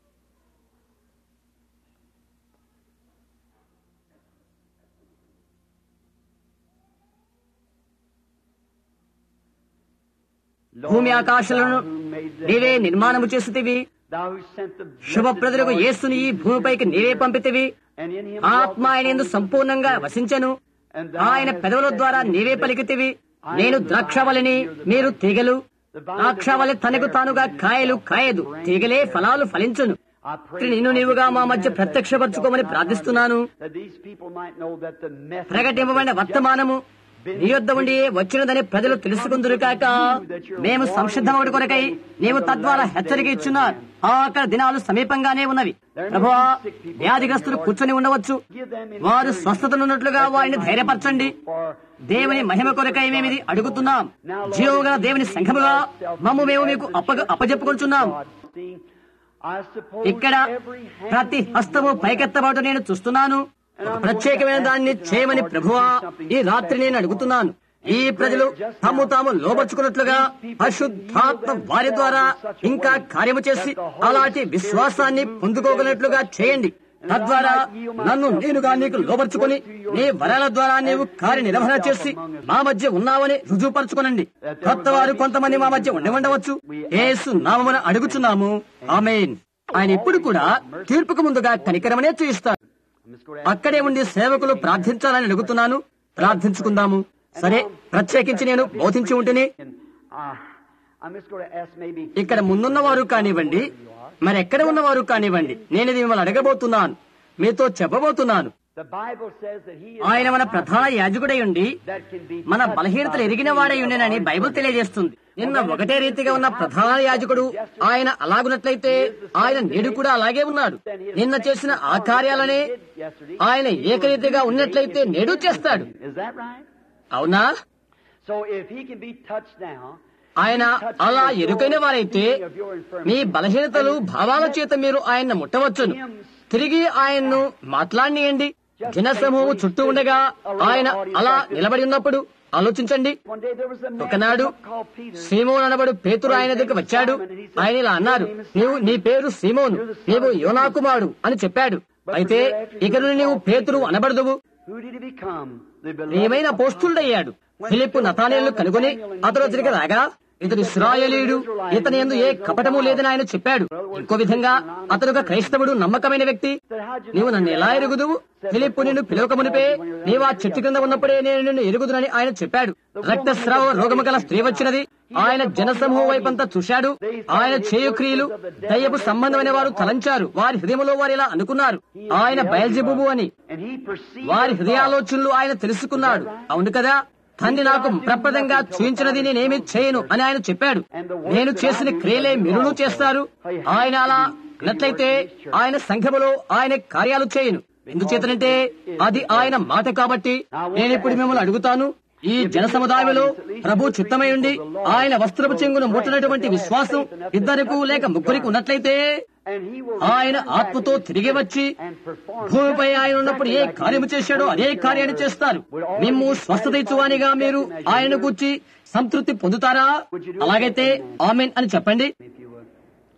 భూమి ఆకాశాలను నీవే నిర్మాణము చేస్తుతివి Thou who sent the శుభప్రదులకు యేసుని ఈ భూమిపైకి నీవే పంపితివి and in him ఆత్మ ఆయన ఎందు సంపూర్ణంగా వసించను ఆయన పెదవుల ద్వారా నీవే పలికితివి నేను ద్రాక్షవలిని మీరు తీగలు ద్రాక్షవలి తనకు తానుగా కాయలు కాయదు తీగలే ఫలాలు ఫలించును I తండ్రి, నిన్ను నీవుగా మా మధ్య ప్రత్యక్షపరచుకోమని ప్రార్థిస్తున్నాను that these people might know that the message ప్రకటింపబడిన వర్తమానము నీ యొద్ద ఉండి వచ్చినదని ప్రజలు తెలుసుకుందురు కాక మేము సంసిద్ధమవుడి కొరకై నీవు తద్వారా హెచ్చరిక ఇచ్చున్నారు ఆఖరి దినాలు సమీపంగానే ఉన్నవి ప్రభువా వ్యాధిగ్రస్తులు కూర్చొని ఉండవచ్చు వారు స్వస్థతనున్నట్లుగా వారిని ధైర్యపరచండి for దేవుని మహిమ కొరకై మేము ఇది అడుగుతున్నాం జీవోగల దేవుని సంఘముగా మమ్ము మేము మీకు అప్పగ అప్పజెప్పుకుంటున్నాం seeing, I suppose ఇక్కడ every hand ప్రతి హస్తము పైకెత్తబాటు నేను చూస్తున్నాను ఒక ప్రత్యేకమైన దాన్ని చేయమని ప్రభువా ఈ రాత్రి నేను అడుగుతున్నాను ఈ ప్రజలు తాము తాము లోపరుచుకున్నట్లుగా పరిశుద్ధాత్మ వారి ద్వారా ఇంకా కార్యము చేసి అలాంటి విశ్వాసాన్ని పొందుకోగలిగినట్లుగా చేయండి తద్వారా నన్ను నేనుగా నీకు లోపరుచుకుని నీ వరాల ద్వారా నీవు కార్య నిర్వహణ చేసి మా మధ్య ఉన్నావని రుజువుపరచుకునండి కొత్త వారు కొంతమంది మా మధ్య ఉండి ఉండవచ్చు ఏసు నామమున అడుగుచున్నాము ఆమెన్ ఆయన ఇప్పుడు కూడా తీర్పుకు ముందుగా కనికరమనే చూయిస్తాడు I'm just going అక్కడే ఉండి సేవకులు ప్రార్థించాలని అడుగుతున్నాను ప్రార్థించుకుందాము సరే ప్రత్యేకించి నేను బోధించి ఉంటేనే to, uh, I'm just going to ask maybe ఇక్కడ ముందున్నవారు కానివ్వండి మరి ఎక్కడ ఉన్నవారు కానివ్వండి నేను ఇది మిమ్మల్ని అడగబోతున్నాను మీతో చెప్పబోతున్నాను the Bible says that he is ఆయన మన ప్రధాన యాజకుడై ఉండి that can be మన బలహీనతలు ఎరిగిన వాడై ఉండేనని బైబిల్ తెలియజేస్తుంది నిన్న ఒకటే రీతిగా ఉన్న ప్రధాన యాజకుడు ఆయన అలాగున్నట్లయితే ఆయన నేడు కూడా అలాగే ఉన్నాడు నిన్న చేసిన ఆ కార్యాలనే yesterday. ఆయన ఏకరీతిగా ఉన్నట్లయితే నేడు చేస్తాడు Is that right? అవునా So if he can be touched now, ఆయన అలా ఎరుకైన వారైతే మీ బలహీనతలు భావాల చేత మీరు ఆయన ముట్టవచ్చును తిరిగి ఆయన్ను మాట్లాడియండి జనసమూహం చుట్టూ ఉండగా ఆయన అలా నిలబడి ఉన్నప్పుడు ఆలోచించండి one day there was a man ఒకనాడు called Peter. సీమోన్ అనబడు పేతురు ఆయన దగ్గర వచ్చాడు ఆయన ఇలా అన్నారు నీవు నీ పేరు సీమోను నీవు యోనాకుమారుడు అని చెప్పాడు అయితే ఇక నుండి నీవు పేతురు అనబడదువు Who did he become? The beloved ప్రియమైన పోస్టులుడయ్యాడు ఫిలిప్ నతానేళ్లు కనుగొని అతడు తిరిగి రాగా ఇతడు ఇస్రాయేలీయుడు ఇతని ఎందు ఏ కపటము లేదని ఆయన చెప్పాడు ఇంకో విధంగా అతడు ఒక క్రైస్తవుడు నమ్మకమైన వ్యక్తి నీవు నన్ను ఎలా ఎరుగుదువు ఫిలిప్ నిన్ను పిలవకమునిపే నీవు ఆ చెట్టు కింద ఉన్నప్పుడే నేను నిన్ను ఎరుగుదునని ఆయన చెప్పాడు రక్తస్రావ రోగము గల స్త్రీ వచ్చినది ఆయన జనసమూహం వైపంతా చూశాడు ఆయన చేయు క్రియలు దయ్యపు సంబంధమైన వారు తలంచారు వారి హృదయంలో వారు ఇలా అనుకున్నారు ఆయన బయల్జెబుబు అని And he perceived వారి their హృదయాలోచనలు ఆయన తెలుసుకున్నాడు అవును కదా తండ్రి నాకు ప్రప్రదంగా చూయించినది నేనేమి చేయను అని ఆయన చెప్పాడు నేను చేసిన క్రియలే మీరును చేస్తారు ఆయన అలా అన్నట్లయితే ఆయన సంఘములో ఆయన కార్యాలు చేయను ఎందుచేతనంటే అది ఆయన మాట కాబట్టి నేను ఇప్పుడు మిమ్మల్ని అడుగుతాను ఈ జన సముదాయంలో ప్రభు చిత్తమై ఉండి ఆయన వస్త్రపు చెంగును ముట్టనటువంటి విశ్వాసం ఇద్దరికి లేక ముగ్గురికి ఉన్నట్లయితే And he will ఆయన ఆత్మతో తిరిగి వచ్చి and perform భూమిపై ఆయన ఉన్నప్పుడు ఏ కార్యము చేశాడో అదే కార్యాన్ని చేస్తారు మేము స్వస్థత ఇచ్చువానిగా మీరు ఆయన కూర్చి సంతృప్తి పొందుతారా అలాగైతే ఆమెన్ అని చెప్పండి if you would.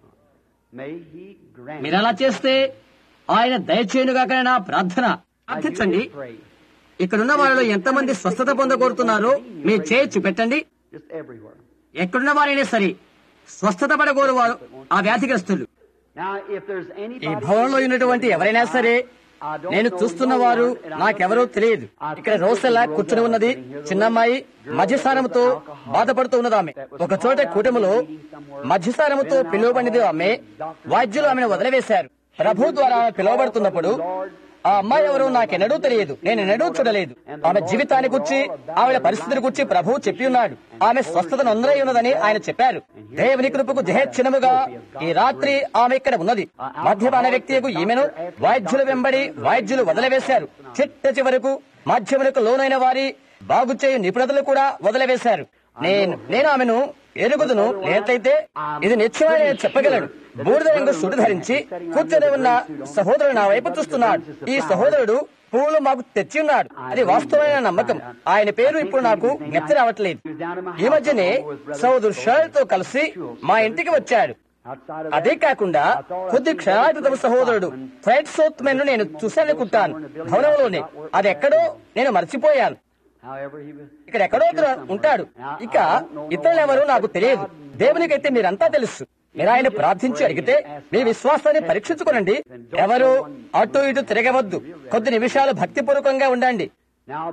May he grant మీరు అలా చేస్తే ఆయన దయచేయునుగాక నా ప్రార్థన ప్రార్థించండి pray. ఇక్కడున్న వారిలో ఎంతమంది స్వస్థత పొందగోరుతున్నారో మీ చేయి చూపెట్టండి Just everywhere. ఎక్కడున్న వారైనా సరే స్వస్థత పడగోరు వారు ఆ వ్యాధిగ్రస్తులు Now, if there's ఈ anybody భవనంలో ఉన్నటువంటి ఎవరైనా సరే నేను చూస్తున్న వారు నాకెవరో తెలియదు ఇక్కడ రోసెలా కూర్చుని ఉన్నది చిన్నమ్మాయి మధ్యసారముతో బాధపడుతూ ఉన్నది ఆమె ఒక చోట కూటమిలో మధ్యసారముతో పిలువబడినది ఆమె వైద్యులు ఆమెను వదిలివేశారు ప్రభు ద్వారా ఆమె పిలువబడుతున్నప్పుడు ఆ అమ్మాయి ఎవరో నాకెన్నడూ తెలియదు నేను ఎన్నడూ చూడలేదు ఆమె జీవితాన్ని గురించి ఆవిడ పరిస్థితిని గురించి ప్రభువు చెప్పి ఉన్నాడు ఆమె స్వస్థతను అందరై ఉన్నదని ఆయన చెప్పారు దేవుని కృపకు జయక్షణముగా ఈ రాత్రి ఆమె ఇక్కడ ఉన్నది మద్యపాన వ్యక్తియకు ఈమెను వైద్యులు వెంబడి వైద్యులు వదిలివేశారు చిట్ట చివరకు మధ్యములకు లోనైన వారి బాగు చేయు నిపుణతలు కూడా వదిలివేశారు నేను నేను ఆమెను ఎరుగుదును లేట్లయితే ఇది నిత్యమని నేను చెప్పగలను బూడిద రంగు సుడి ధరించి కూర్చొని ఉన్న సహోదరుడు నా వైపు చూస్తున్నాడు ఈ సహోదరుడు పూలు మాకు తెచ్చి ఉన్నాడు అది వాస్తవమైన నమ్మకం ఆయన పేరు ఇప్పుడు నాకు జ్ఞప్తి రావట్లేదు ఈ మధ్యనే సహోదరు షర్ట్ తో కలిసి మా ఇంటికి వచ్చాడు outside of అదే కాకుండా కొద్ది క్షణాల క్రితం సహోదరుడు ఫ్రైడ్ సోత్ మెన్ నేను చూశానుకుంటాను భవనంలోనే అది ఎక్కడో నేను మర్చిపోయాను however he was. ఇక్కడ ఎక్కడో ఒకరు ఉంటాడు ఇక ఇతరులు ఎవరు నాకు తెలియదు దేవునికైతే మీరంతా తెలుసు మీరు ఆయన ప్రార్థించి అడిగితే మీ విశ్వాసాన్ని పరీక్షించుకోనండి ఎవరు అటు ఇటు తిరగవద్దు కొద్ది నిమిషాలు భక్తిపూర్వకంగా ఉండండి Now,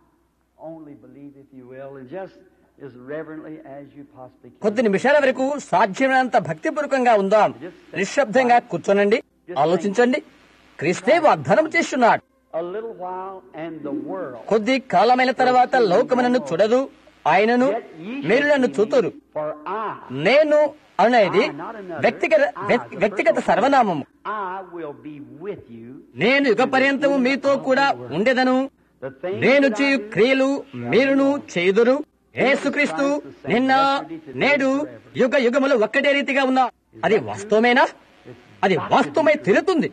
only believe, if you will, and just as reverently as you possibly can. కొద్ది నిమిషాల వరకు సాధ్యమైనంత భక్తిపూర్వకంగా ఉందాం నిశ్శబ్దంగా కూర్చోనండి ఆలోచించండి క్రీస్తే వాగ్దానం చేస్తున్నాడు A little while, and the world. కొద్ది కాలమైన తర్వాత లోకము నన్ను చూడదు ఆయనను Yet ye మీరు shall నన్ను see చూతురు me, For I, నేను అనేది వ్యక్తిగత వ్యక్- వ్యక్తిగత సర్వనామము I will be with you. నేను యుగ పర్యంతము మీతో కూడా ఉండేదను The things నేను that I చేయు do, క్రియలు మీరును చేయుదురు యేసుక్రీస్తు నిన్న నేడు యుగ యుగములు ఒక్కటే రీతిగా ఉన్నా అది వాస్తవమేనా అది వాస్తవమై తిరుగుతుంది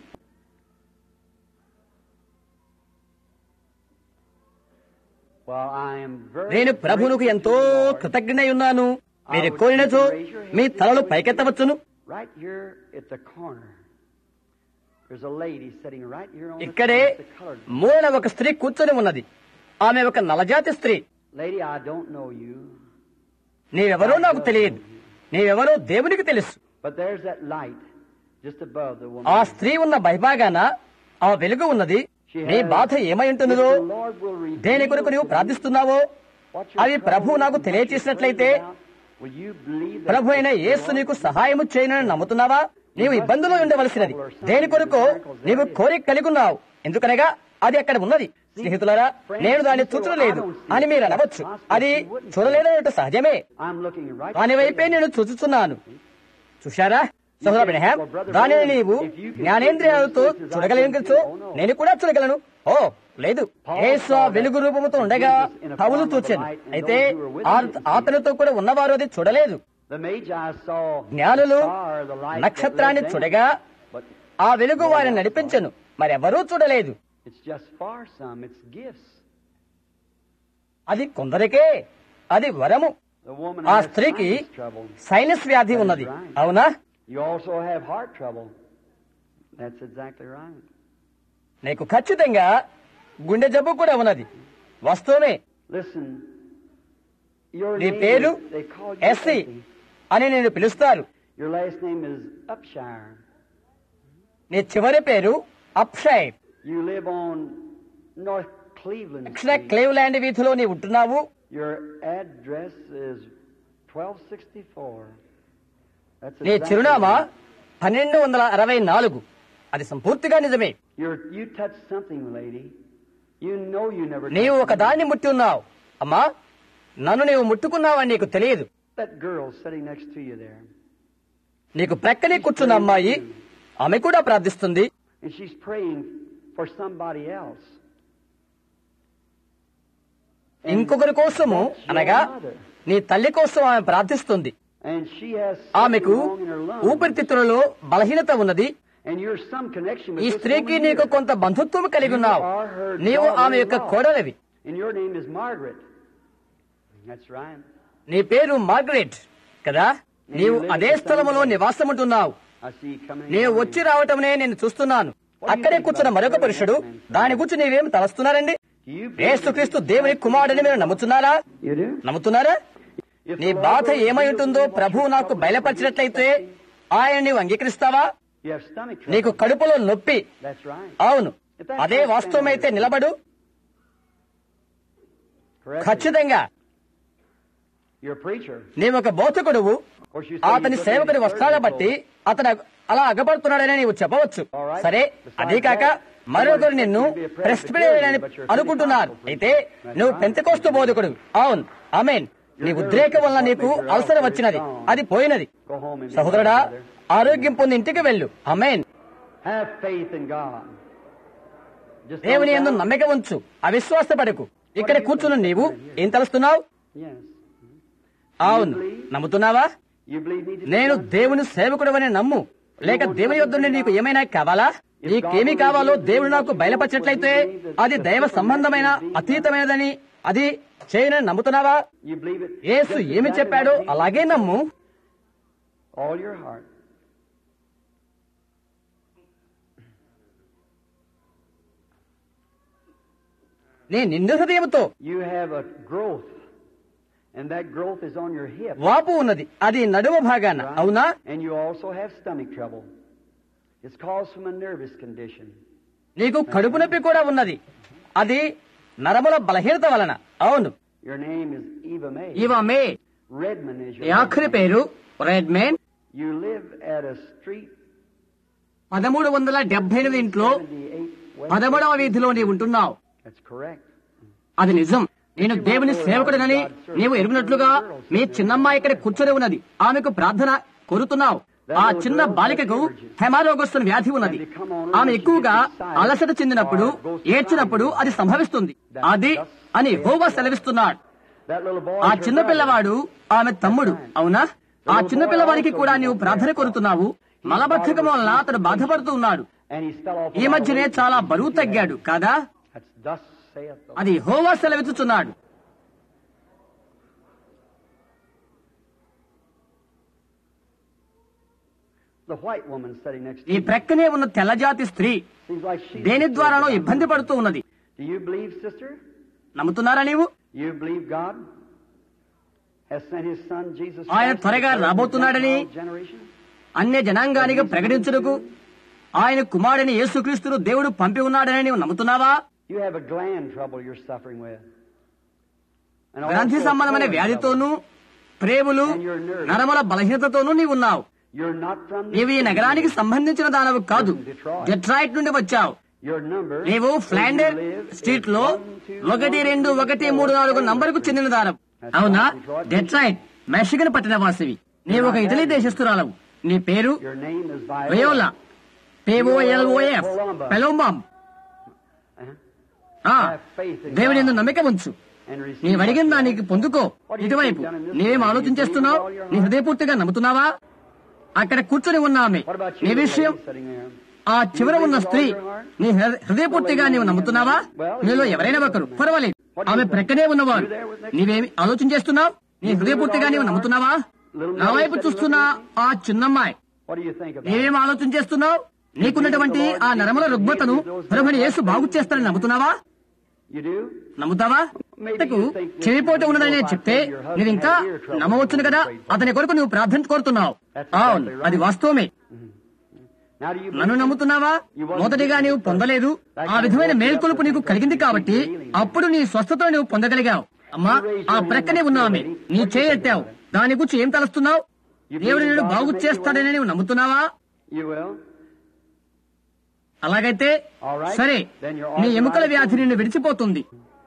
Well, I am very నేను ప్రభువునకు ఎంతో కృతజ్ఞై ఉన్నాను మీరు కోరినచో మీ తలలు పైకెత్తవచ్చును Right here at the corner, there's a lady sitting right here on ఇక్కడే the, the colored. మూలన ఒక స్త్రీ కూర్చొని ఉన్నది ఆమె ఒక నలజాతి స్త్రీ Lady, I don't know you, నీవెవరో నాకు తెలియదు నీవెవరో దేవునికి తెలుసు but there's that light just above the woman. ఆ స్త్రీ ఉన్న బైభాగాన ఆ వెలుగు ఉన్నది She నీ has- బాధ ఏమై ఉంటున్నదో If the Lord will reveal దేని కొరకు నీవు to you ప్రార్థిస్తున్నావో what your అవి ప్రభు trouble నాకు is, what తెలియచేసినట్లయితే you're praying about, will you believe that ప్రభు అయిన the యేసు Lord నీకు సహాయము చేయనని నమ్ముతున్నావా నీవు ఇబ్బందులో ఉండవలసినది దేని కొరకు నీవు కోరిక కలిగి ఉన్నావు ఎందుకనగా అది అక్కడ ఉన్నది స్నేహితులారా నేను దాన్ని చూచలేదు అని మీరు అనవచ్చు అది చూడలేదన్నట్టు సహజమే I'm looking right దాని వైపే నేను చూచుచున్నాను చూశారా సహోదర బ్రహ్యాం దానిని నీవు జ్ఞానేంద్రియాలతో చూడగలిగించు నేను కూడా చూడగలను ఓ లేదు యేసు ఆ వెలుగు రూపముతో ఉండగా పౌలు చూచాను అయితే ఆ- అతనితో కూడా ఉన్నవారు అది చూడలేదు The Magi saw జ్ఞానులు the star, the light that నక్షత్రాన్ని led them, చూడగా but ఆ వెలుగు వారిని నడిపించను మరెవరూ చూడలేదు it's just for some, it's gifts. అది కొందరికే అది వరము The woman ఆ has స్త్రీకి sinus trouble. సైనస్ వ్యాధి ఉన్నది అవునా You also have heart trouble. That's exactly right. నీకు ఖచ్చితంగా గుండె జబ్బు కూడా ఉన్నది వస్తువునే Listen, your నీ name పేరు is, they call you Essie Essie. అని నేను పిలుస్తారు Your last name is Upshire. నీ చివరి పేరు అప్షైర్ You live on North Cleveland దక్షిణ Street. క్లేవ్లాండ్ వీధిలో నీ ఉంటున్నావు Your address is 1264. That's నీ exactly చిరునామా right. పన్నెండు వందల అరవై నాలుగు అది సంపూర్తిగా నిజమే You're, you touched something, lady. You know you never నీవు touched ఒక దాన్ని ముట్టి ఉన్నావు అమ్మా నన్ను నీవు ముట్టుకున్నావని నీకు తెలియదు That girl sitting next to you there. నీకు ప్రక్కనే కూర్చున్న అమ్మాయి ఆమె కూడా ప్రార్థిస్తుంది And she's praying for somebody else. And ఇంకొకరి కోసము that's your అనగా mother. నీ తల్లి కోసం ఆమె ప్రార్థిస్తుంది And she has ఆమెకు something wrong in her lungs. ఊపిరితిత్తులలో బలహీనత ఉన్నది And you're some connection with ఈ this స్త్రీకి woman నీకు here. కొంత బంధుత్వం కలిగి ఉన్నావు నీవు ఆమె యొక్క కోడలివి And your name is Margaret. That's right. నీ పేరు మార్గరెట్ కదా నీవు అదే స్థలములో నివాసముంటున్నావు I see you coming. in నీవు morning. వచ్చి రావటమనే నేను చూస్తున్నాను అక్కడే కూర్చున్న మరొక పురుషుడు దాని గురించి నీవేం తలస్తున్నారండి యేసుక్రీస్తు దేవుని కుమారుడని మీరు నమ్ముతున్నారా You do? నమ్ముతున్నారా If నీ the Lord బాధ will ఏమై give ఉంటుందో you ప్రభువు నాకు బయలుపరిచినట్లయితే ఆయన నీవు అంగీకరిస్తావా You have stomach trouble. నీకు కడుపులో నొప్పి That's right. అవును అదే వాస్తవమైతే నిలబడు Correct. ఖచ్చితంగా You're a preacher. నీవు ఒక బోధకుడువు Of course, you say అతని you సేవకుడి look at వస్త్రాల his బట్టి అతను అలా అగపడుతున్నాడని నీవు చెప్పవచ్చు సరే అదే కాక మరొకరు నిన్ను ప్రెస్పిడేయని అనుకుంటున్నారు అయితే నువ్వు పెంతకోస్తు బోధకుడు అవును అమేన్ నీ ఉద్రేకం వల్ల నీకు అవసరం వచ్చినది అది పోయినది Go home and be సహోదరుడా well, brother. ఆరోగ్యం పొంది ఇంటికి వెళ్ళు అమేన్ Have faith in God. Just దేవుని don't ఎందు doubt. నమ్మిక ఉంచు అవిశ్వాసపడకు ఇక్కడ కూర్చున్న నీవు ఏం తలుస్తున్నావు Yes. అవును నమ్ముతున్నావా You believe me to నేను దేవుని సేవకుడవని నమ్ము లేక దేవుని యొద్ద నుండి నీకు ఏమైనా కావాలా నీకేమి కావాలో దేవుడు నాకు బయలుపరిచినట్లయితే అది దైవ సంబంధమైన అతీతమైనదని అది చేయనని నమ్ముతున్నావా You believe it? Yesu just ఏమి exactly చెప్పాడో like it is. అలాగే నమ్ము All your heart. నీ నిండు హృదయంతో You have a growth, and that growth is on your hip. వాపు ఉన్నది అది నడుమ భాగాన right? అవునా And you also have stomach trouble. It's caused from a nervous condition. నీకు కడుపు నొప్పి కూడా ఉన్నది అది నరముల బలహీనత వలన అవును Your name is Eva May. Eva May Redmond is ఈ your ఆఖరి name. పేరు Redmond You live at a street పదమూడు వందల డెబ్బై ఎనిమిది ఇంట్లో 78 West. పదమూడవ వీధిలో నీవు ఉంటున్నావు That's correct. అది నిజం నేను దేవుని సేవకుడినని నీవు ఎరుగునట్లుగా మీ చిన్నమ్మాయి ఇక్కడ కూర్చొని ఉన్నది ఆమెకు ప్రార్థన కోరుతున్నావు ఆ చిన్న బాలికకు హెమారోగస్తున్న వ్యాధి ఉన్నది ఆమె ఎక్కువగా అలసట చెందినప్పుడు ఏడ్చినప్పుడు అది సంభవిస్తుంది అది అని హోవా సెలవిస్తున్నాడు That little boy. ఆ is your చిన్న brother. పిల్లవాడు ఆమె తమ్ముడు అవునా ఆ చిన్న పిల్లవాడికి కూడా నీవు ప్రార్థన కోరుతున్నావు మలబద్ధకం వలన అతడు బాధపడుతూ ఉన్నాడు And he fell off. ఈ మధ్యనే చాలా బరువు తగ్గాడు కాదా That's thus saith the Lord. అది హోవా సెలవిచ్చుచున్నాడు The white woman sitting next to ఈ you. ప్రక్కనే ఉన్న తెల్లజాతి స్త్రీ Seems like she. దేని ద్వారానో ఇబ్బంది పడుతూ ఉన్నది Do you believe, sister? నమ్ముతున్నారా నీవు You believe God has sent His Son Jesus ఆయన Christ త్వరగా to serve the రాబోతున్నాడని Gentile generation? అన్య జనాంగానికి ప్రకటించుటకు ఆయన కుమారుని యేసుక్రీస్తును దేవుడు పంపి ఉన్నాడని నీవు నమ్ముతున్నావా You have a gland trouble you're suffering with. And గ్రంథి also సంబంధమైన colon వ్యాధితోనూ ప్రేములు నరముల బలహీనతతోనూ నీవున్నావు trouble. You're not from this నీవు ఈ city. నగరానికి సంబంధించిన దానవు కాదు డెట్రాయిట్ నుండి వచ్చావు Your number నీవు where Flander you live street is లో one, two, ఒకటి one, రెండు two, ఒకటి four, మూడు నాలుగు seven. నంబరుకు చెందిన దానం అవునా డెట్రాయిట్ మెషిగన్ పట్టిన వాసివి నీవు ఒక ఇటలీ దేశస్తురాలవు నీ పేరు Your name is Viola. Viola పేఓఎల్ఓఎఫ్ పెలోంబామ్ Uh-huh. ఆ, Have faith in దేవుని God ఎందు నమ్మిక ఉంచు and receive నీవు అడిగిన what you దానికి పొందుకో ఇటువైపు నీవేం ఆలోచించేస్తున్నావు నీ హృదయపూర్తిగా నమ్ముతున్నావా అక్కడ కూర్చొని ఉన్న ఆమె What about you, నీ the విషయం lady sitting there? ఆ చివర ఉన్న స్త్రీ నీ హృ- హృదయపూర్తిగా నీవు నమ్ముతున్నావా నీలో ఎవరైనా ఒకరు పర్వాలేదు ఆమె ప్రక్కనే ఉన్నవారు నీవేమి ఆలోచన చేస్తున్నావు నీ హృదయపూర్తిగా నీవు నమ్ముతున్నావా నా వైపు చూస్తున్న ఆ చిన్నమ్మాయి What do you think about it? నీవేం ఆలోచన చేస్తున్నావు నీకున్నటువంటి ఆ నరముల రుగ్మతను ప్రభుని యేసు బాగు చేస్తానని నమ్ముతున్నావా You do? నమ్ముతావా అంతకు చెవిపోటు ఉన్నదని నేను చెప్తే నువ్వు ఇంకా నమ్మవచ్చును కదా అతని కొరకు నువ్వు ప్రార్థన కోరుతున్నావు అవును అది వాస్తవమే Now do you నన్ను నమ్ముతున్నావా మొదటిగా నీవు పొందలేదు ఆ విధమైన మేల్కొలుపు నీకు కలిగింది కాబట్టి అప్పుడు నీ స్వస్థతను నువ్వు పొందగలిగావు అమ్మా ఆ ప్రక్కనే ఉన్న ఆమె నీ చేయెత్తావు దాని గురించి ఏం తలుస్తున్నావు దేవుడు నేను బాగు చేస్తాడని నీవు నమ్ముతున్నావా You will? అలాగైతే సరే నీ ఎముకల వ్యాధి నిన్ను విడిచిపోతుంది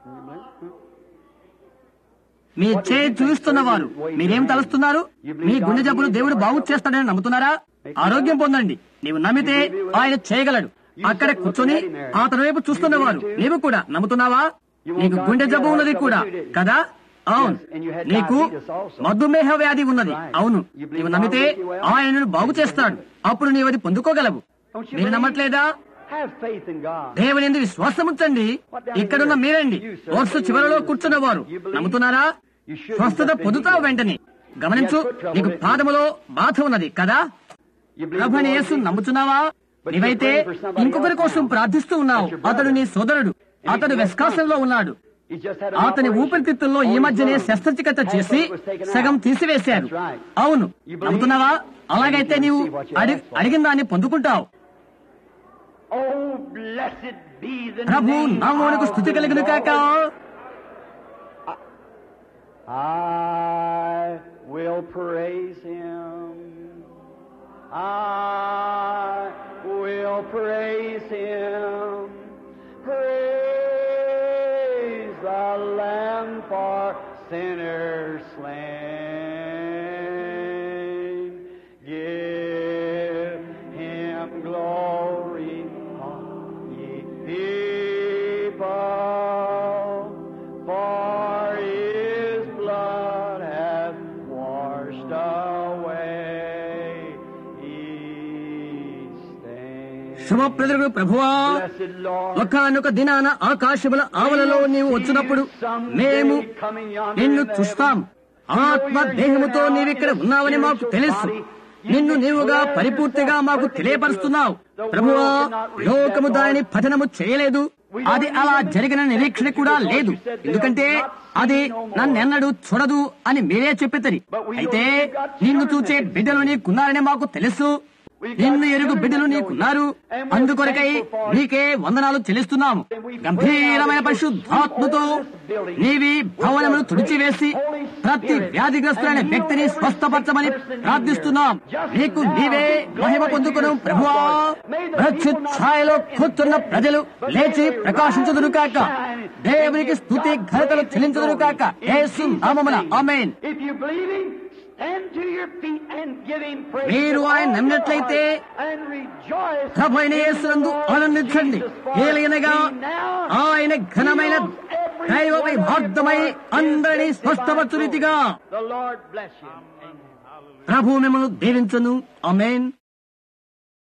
మీ చేయి చూస్తున్న వారు మీరేం తలుస్తున్నారు మీ గుండె జబ్బులు దేవుడు బాగు చేస్తాడని నమ్ముతున్నారా ఆరోగ్యం పొందండి నీవు నమ్మితే ఆయన చేయగలడు అక్కడ కూర్చొని అతని వైపు చూస్తున్నవారు నీవు కూడా నమ్ముతున్నావా నీకు గుండె జబ్బు ఉన్నది కూడా కదా అవును నీకు మధుమేహ వ్యాధి ఉన్నది అవును నీవు నమ్మితే ఆయనను బాగు చేస్తాడు అప్పుడు నీవు అది పొందుకోగలవు మీరు నమ్మట్లేదా Have faith in God. దేవుని ఎందు విశ్వాసం ఉంచండి ఇక్కడున్న మీరండి కోర్సు చివరలో కూర్చున్నవారు నమ్ముతున్నారా స్వస్థత పొందుతావు వెంటనే గమనించు నీకు పాదములో బాధ ఉన్నది కదా You believe ప్రభుని the Lord యేసు Jesus? నమ్ముతున్నావా నీవైతే ఇంకొకరి కోసం ప్రార్థిస్తూ ఉన్నావు అతడు నీ సోదరుడు అతడు వెస్కాసంలో ఉన్నాడు He's just had an అతని operation ఊపిరితిత్తుల్లో ఈ on his మధ్యనే lungs. శస్త్రచికిత్స Half చేసి of it was taken సగం out. తీసివేశారు That's right. అవును You believe? నమ్ముతున్నావా అలాగైతే నీవు You what you అడి asked for. అడిగిన దాన్ని పొందుకుంటావు Oh, blessed be the Prabhu name నామమునకు of స్థుతి the కలుగును కాక Lord. I will praise him. I will praise him. Praise the Lamb for sinners slain. Give him glory, all ye people, for his blood hath washed away his stain. శుభప్రదుడు ప్రభువా Blessed Lord, ఒకనొక దినాన ఆకాశముల ఆవలలో నీవు వచ్చినప్పుడు మేము నిన్ను చూస్తాం ఆత్మ దేహముతో నీవిక్కడ ఉన్నావని మాకు తెలుసు నిన్ను నీవుగా పరిపూర్తిగా మాకు తెలియపరుస్తున్నావు ప్రభువా లోకము దానిని పఠనము చేయలేదు అది అలా జరిగిన నిరీక్షణ కూడా లేదు ఎందుకంటే అది నన్నెన్నడూ చూడదు అని మీరే చెప్పితరి అయితే నిన్ను చూచే బిడ్డలు నీకున్నారని మాకు తెలుసు నిన్ను ఎరుగు బిడ్డలు నీకున్నారు అందుకొరకై నీకే వందనాలు చెల్లిస్తున్నాము గంభీరమైన పరిశుద్ధాత్మతో నీవి భవనమును తుడిచివేసి ప్రతి వ్యాధిగ్రస్తులైన వ్యక్తిని స్వస్థపరచమని ప్రార్థిస్తున్నాం నీకు నీవే మహిమ పొందుకును ప్రభువా ప్రత్యుత్ ఛాయలో కూర్చున్న ప్రజలు లేచి ప్రకాశించదురు కాక దేవునికి స్థుతి ఘనతలు చెల్లించదురు కాక యేసు నామమున ఆమేన్ If you believe him, stand to your feet and give him praise. మీరు with ఆయన all your నమ్మినట్లయితే heart and rejoice ప్రభు అయిన in the యేసునందు Lord ఆనందించండి Jesus, for ఏలయనగా he now ఆయన ఘనమైన heals every దైవమై one of మార్గమై your అందరినీ divine స్పష్టపరచు రీతిగా The Lord bless you. Amen. ప్రభు మిమ్మల్ని దీవించును ఆమేన్